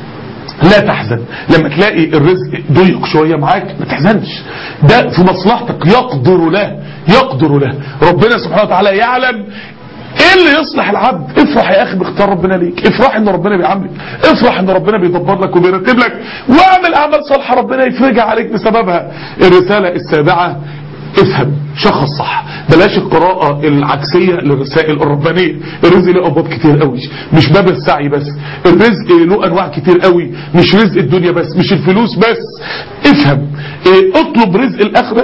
لا تحزن لما تلاقي الرزق ضيق شوية معاك ما تحزنش ده في مصلحتك يقدر له يقدر له ربنا سبحانه وتعالى يعلم ايه اللي يصلح العبد افرح يا اخي باختيار ربنا ليك افرح ان ربنا بيعاملك افرح ان ربنا بيدبر لك وبيرتب لك واعمل اعمال صالحه ربنا يفرجها عليك بسببها الرسالة السابعة افهم شخص صح بلاش القراءة العكسية للرسائل الربانية الرزق له ابواب كتير قوي مش باب السعي بس الرزق له انواع كتير قوي مش رزق الدنيا بس مش الفلوس بس افهم اه اطلب رزق الاخرة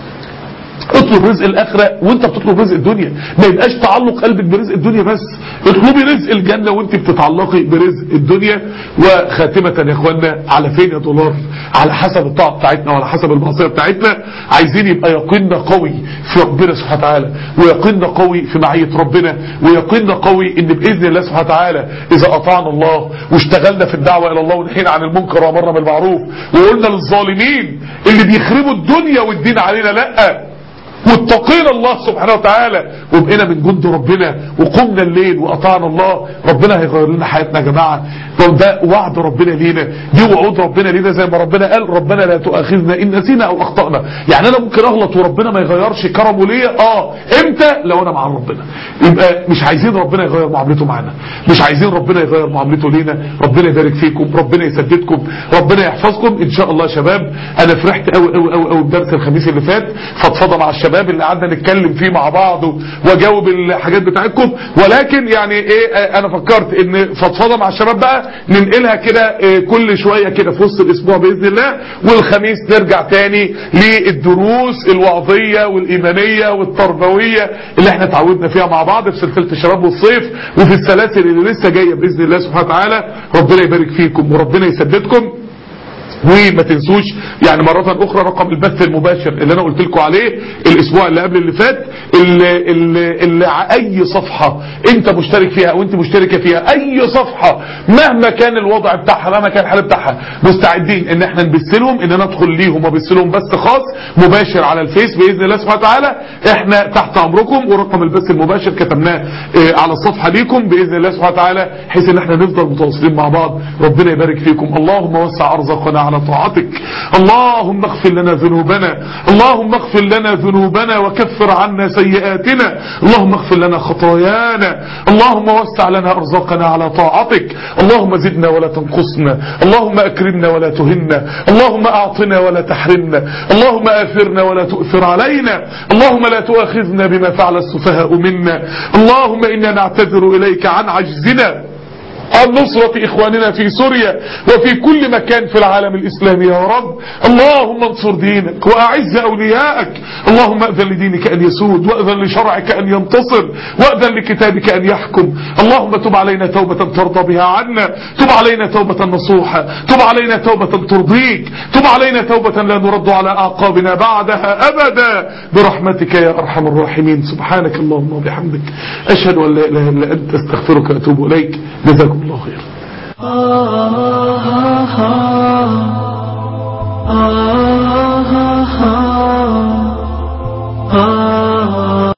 اطلب رزق الاخرة وانت بتطلب رزق الدنيا ما يبقاش تعلق قلبك برزق الدنيا بس اطلبي رزق الجنة وانت بتتعلقي برزق الدنيا وخاتمة يا اخوانا على فين يا دولار على حسب الطاعة بتاعتنا وعلى حسب المعصية بتاعتنا عايزين يبقى يقيننا قوي في ربنا سبحانه وتعالى ويقيننا قوي في معية ربنا ويقيننا قوي ان باذن الله سبحانه وتعالى اذا اطعنا الله واشتغلنا في الدعوة الى الله ونحينا عن المنكر وامرنا بالمعروف وقلنا للظالمين اللي بيخربوا الدنيا والدين علينا لا واتقينا الله سبحانه وتعالى وبقينا من جند ربنا وقمنا الليل وأطعنا الله ربنا هيغير لنا حياتنا يا جماعة ده وعد ربنا لينا دي وعود ربنا لينا زي ما ربنا قال ربنا لا تؤاخذنا إن نسينا أو أخطأنا يعني أنا ممكن أغلط وربنا ما يغيرش كرمه ليا آه إمتى لو أنا مع ربنا يبقى مش عايزين ربنا يغير معاملته معانا مش عايزين ربنا يغير معاملته لينا ربنا يبارك فيكم ربنا يسددكم ربنا يحفظكم إن شاء الله يا شباب أنا فرحت قوي قوي قوي قوي بدرس الخميس اللي فات فضفضه مع الشباب الشباب اللي قعدنا نتكلم فيه مع بعض واجاوب الحاجات بتاعتكم ولكن يعني ايه آه، انا فكرت ان فضفضه مع الشباب بقى ننقلها كده آه، كل شويه كده في وسط الاسبوع باذن الله والخميس نرجع تاني للدروس الوعظيه والايمانيه والتربويه اللي احنا اتعودنا فيها مع بعض في سلسله الشباب والصيف وفي السلاسل اللي لسه جايه باذن الله سبحانه وتعالى ربنا يبارك فيكم وربنا يثبتكم وما تنسوش يعني مرة أخرى رقم البث المباشر اللي أنا قلت لكم عليه الأسبوع اللي قبل اللي فات اللي, اللي, اللي أي صفحة أنت مشترك فيها أو أنت مشتركة فيها أي صفحة مهما كان الوضع بتاعها مهما كان الحال بتاعها مستعدين إن احنا نبث لهم إن أنا أدخل ليهم وبث لهم بث خاص مباشر على الفيس بإذن الله سبحانه وتعالى احنا تحت أمركم ورقم البث المباشر كتبناه اه، على الصفحة ليكم بإذن الله سبحانه وتعالى بحيث إن احنا نفضل متواصلين مع بعض ربنا يبارك فيكم اللهم وسع أرزاقنا على طاعتك اللهم اغفر لنا ذنوبنا اللهم اغفر لنا ذنوبنا وكفر عنا سيئاتنا اللهم اغفر لنا خطايانا اللهم وسع لنا أرزاقنا على طاعتك اللهم زدنا ولا تنقصنا اللهم أكرمنا ولا تهنا اللهم أعطنا ولا تحرمنا اللهم آثرنا ولا تؤثر علينا اللهم لا تؤاخذنا بما فعل السفهاء منا اللهم إنا نعتذر إليك عن عجزنا عن نصرة إخواننا في سوريا وفي كل مكان في العالم الإسلامي يا رب اللهم انصر دينك وأعز أولياءك اللهم أذن لدينك أن يسود وأذن لشرعك أن ينتصر وأذن لكتابك أن يحكم اللهم تب علينا توبة ترضى بها عنا تب علينا توبة نصوحة تب علينا توبة ترضيك تب علينا توبة لا نرد على أعقابنا بعدها أبدا برحمتك يا أرحم الراحمين سبحانك اللهم وبحمدك أشهد أن لا إله إلا أنت أستغفرك وأتوب إليك جزاكم الله خير ah, ah, ah, ah.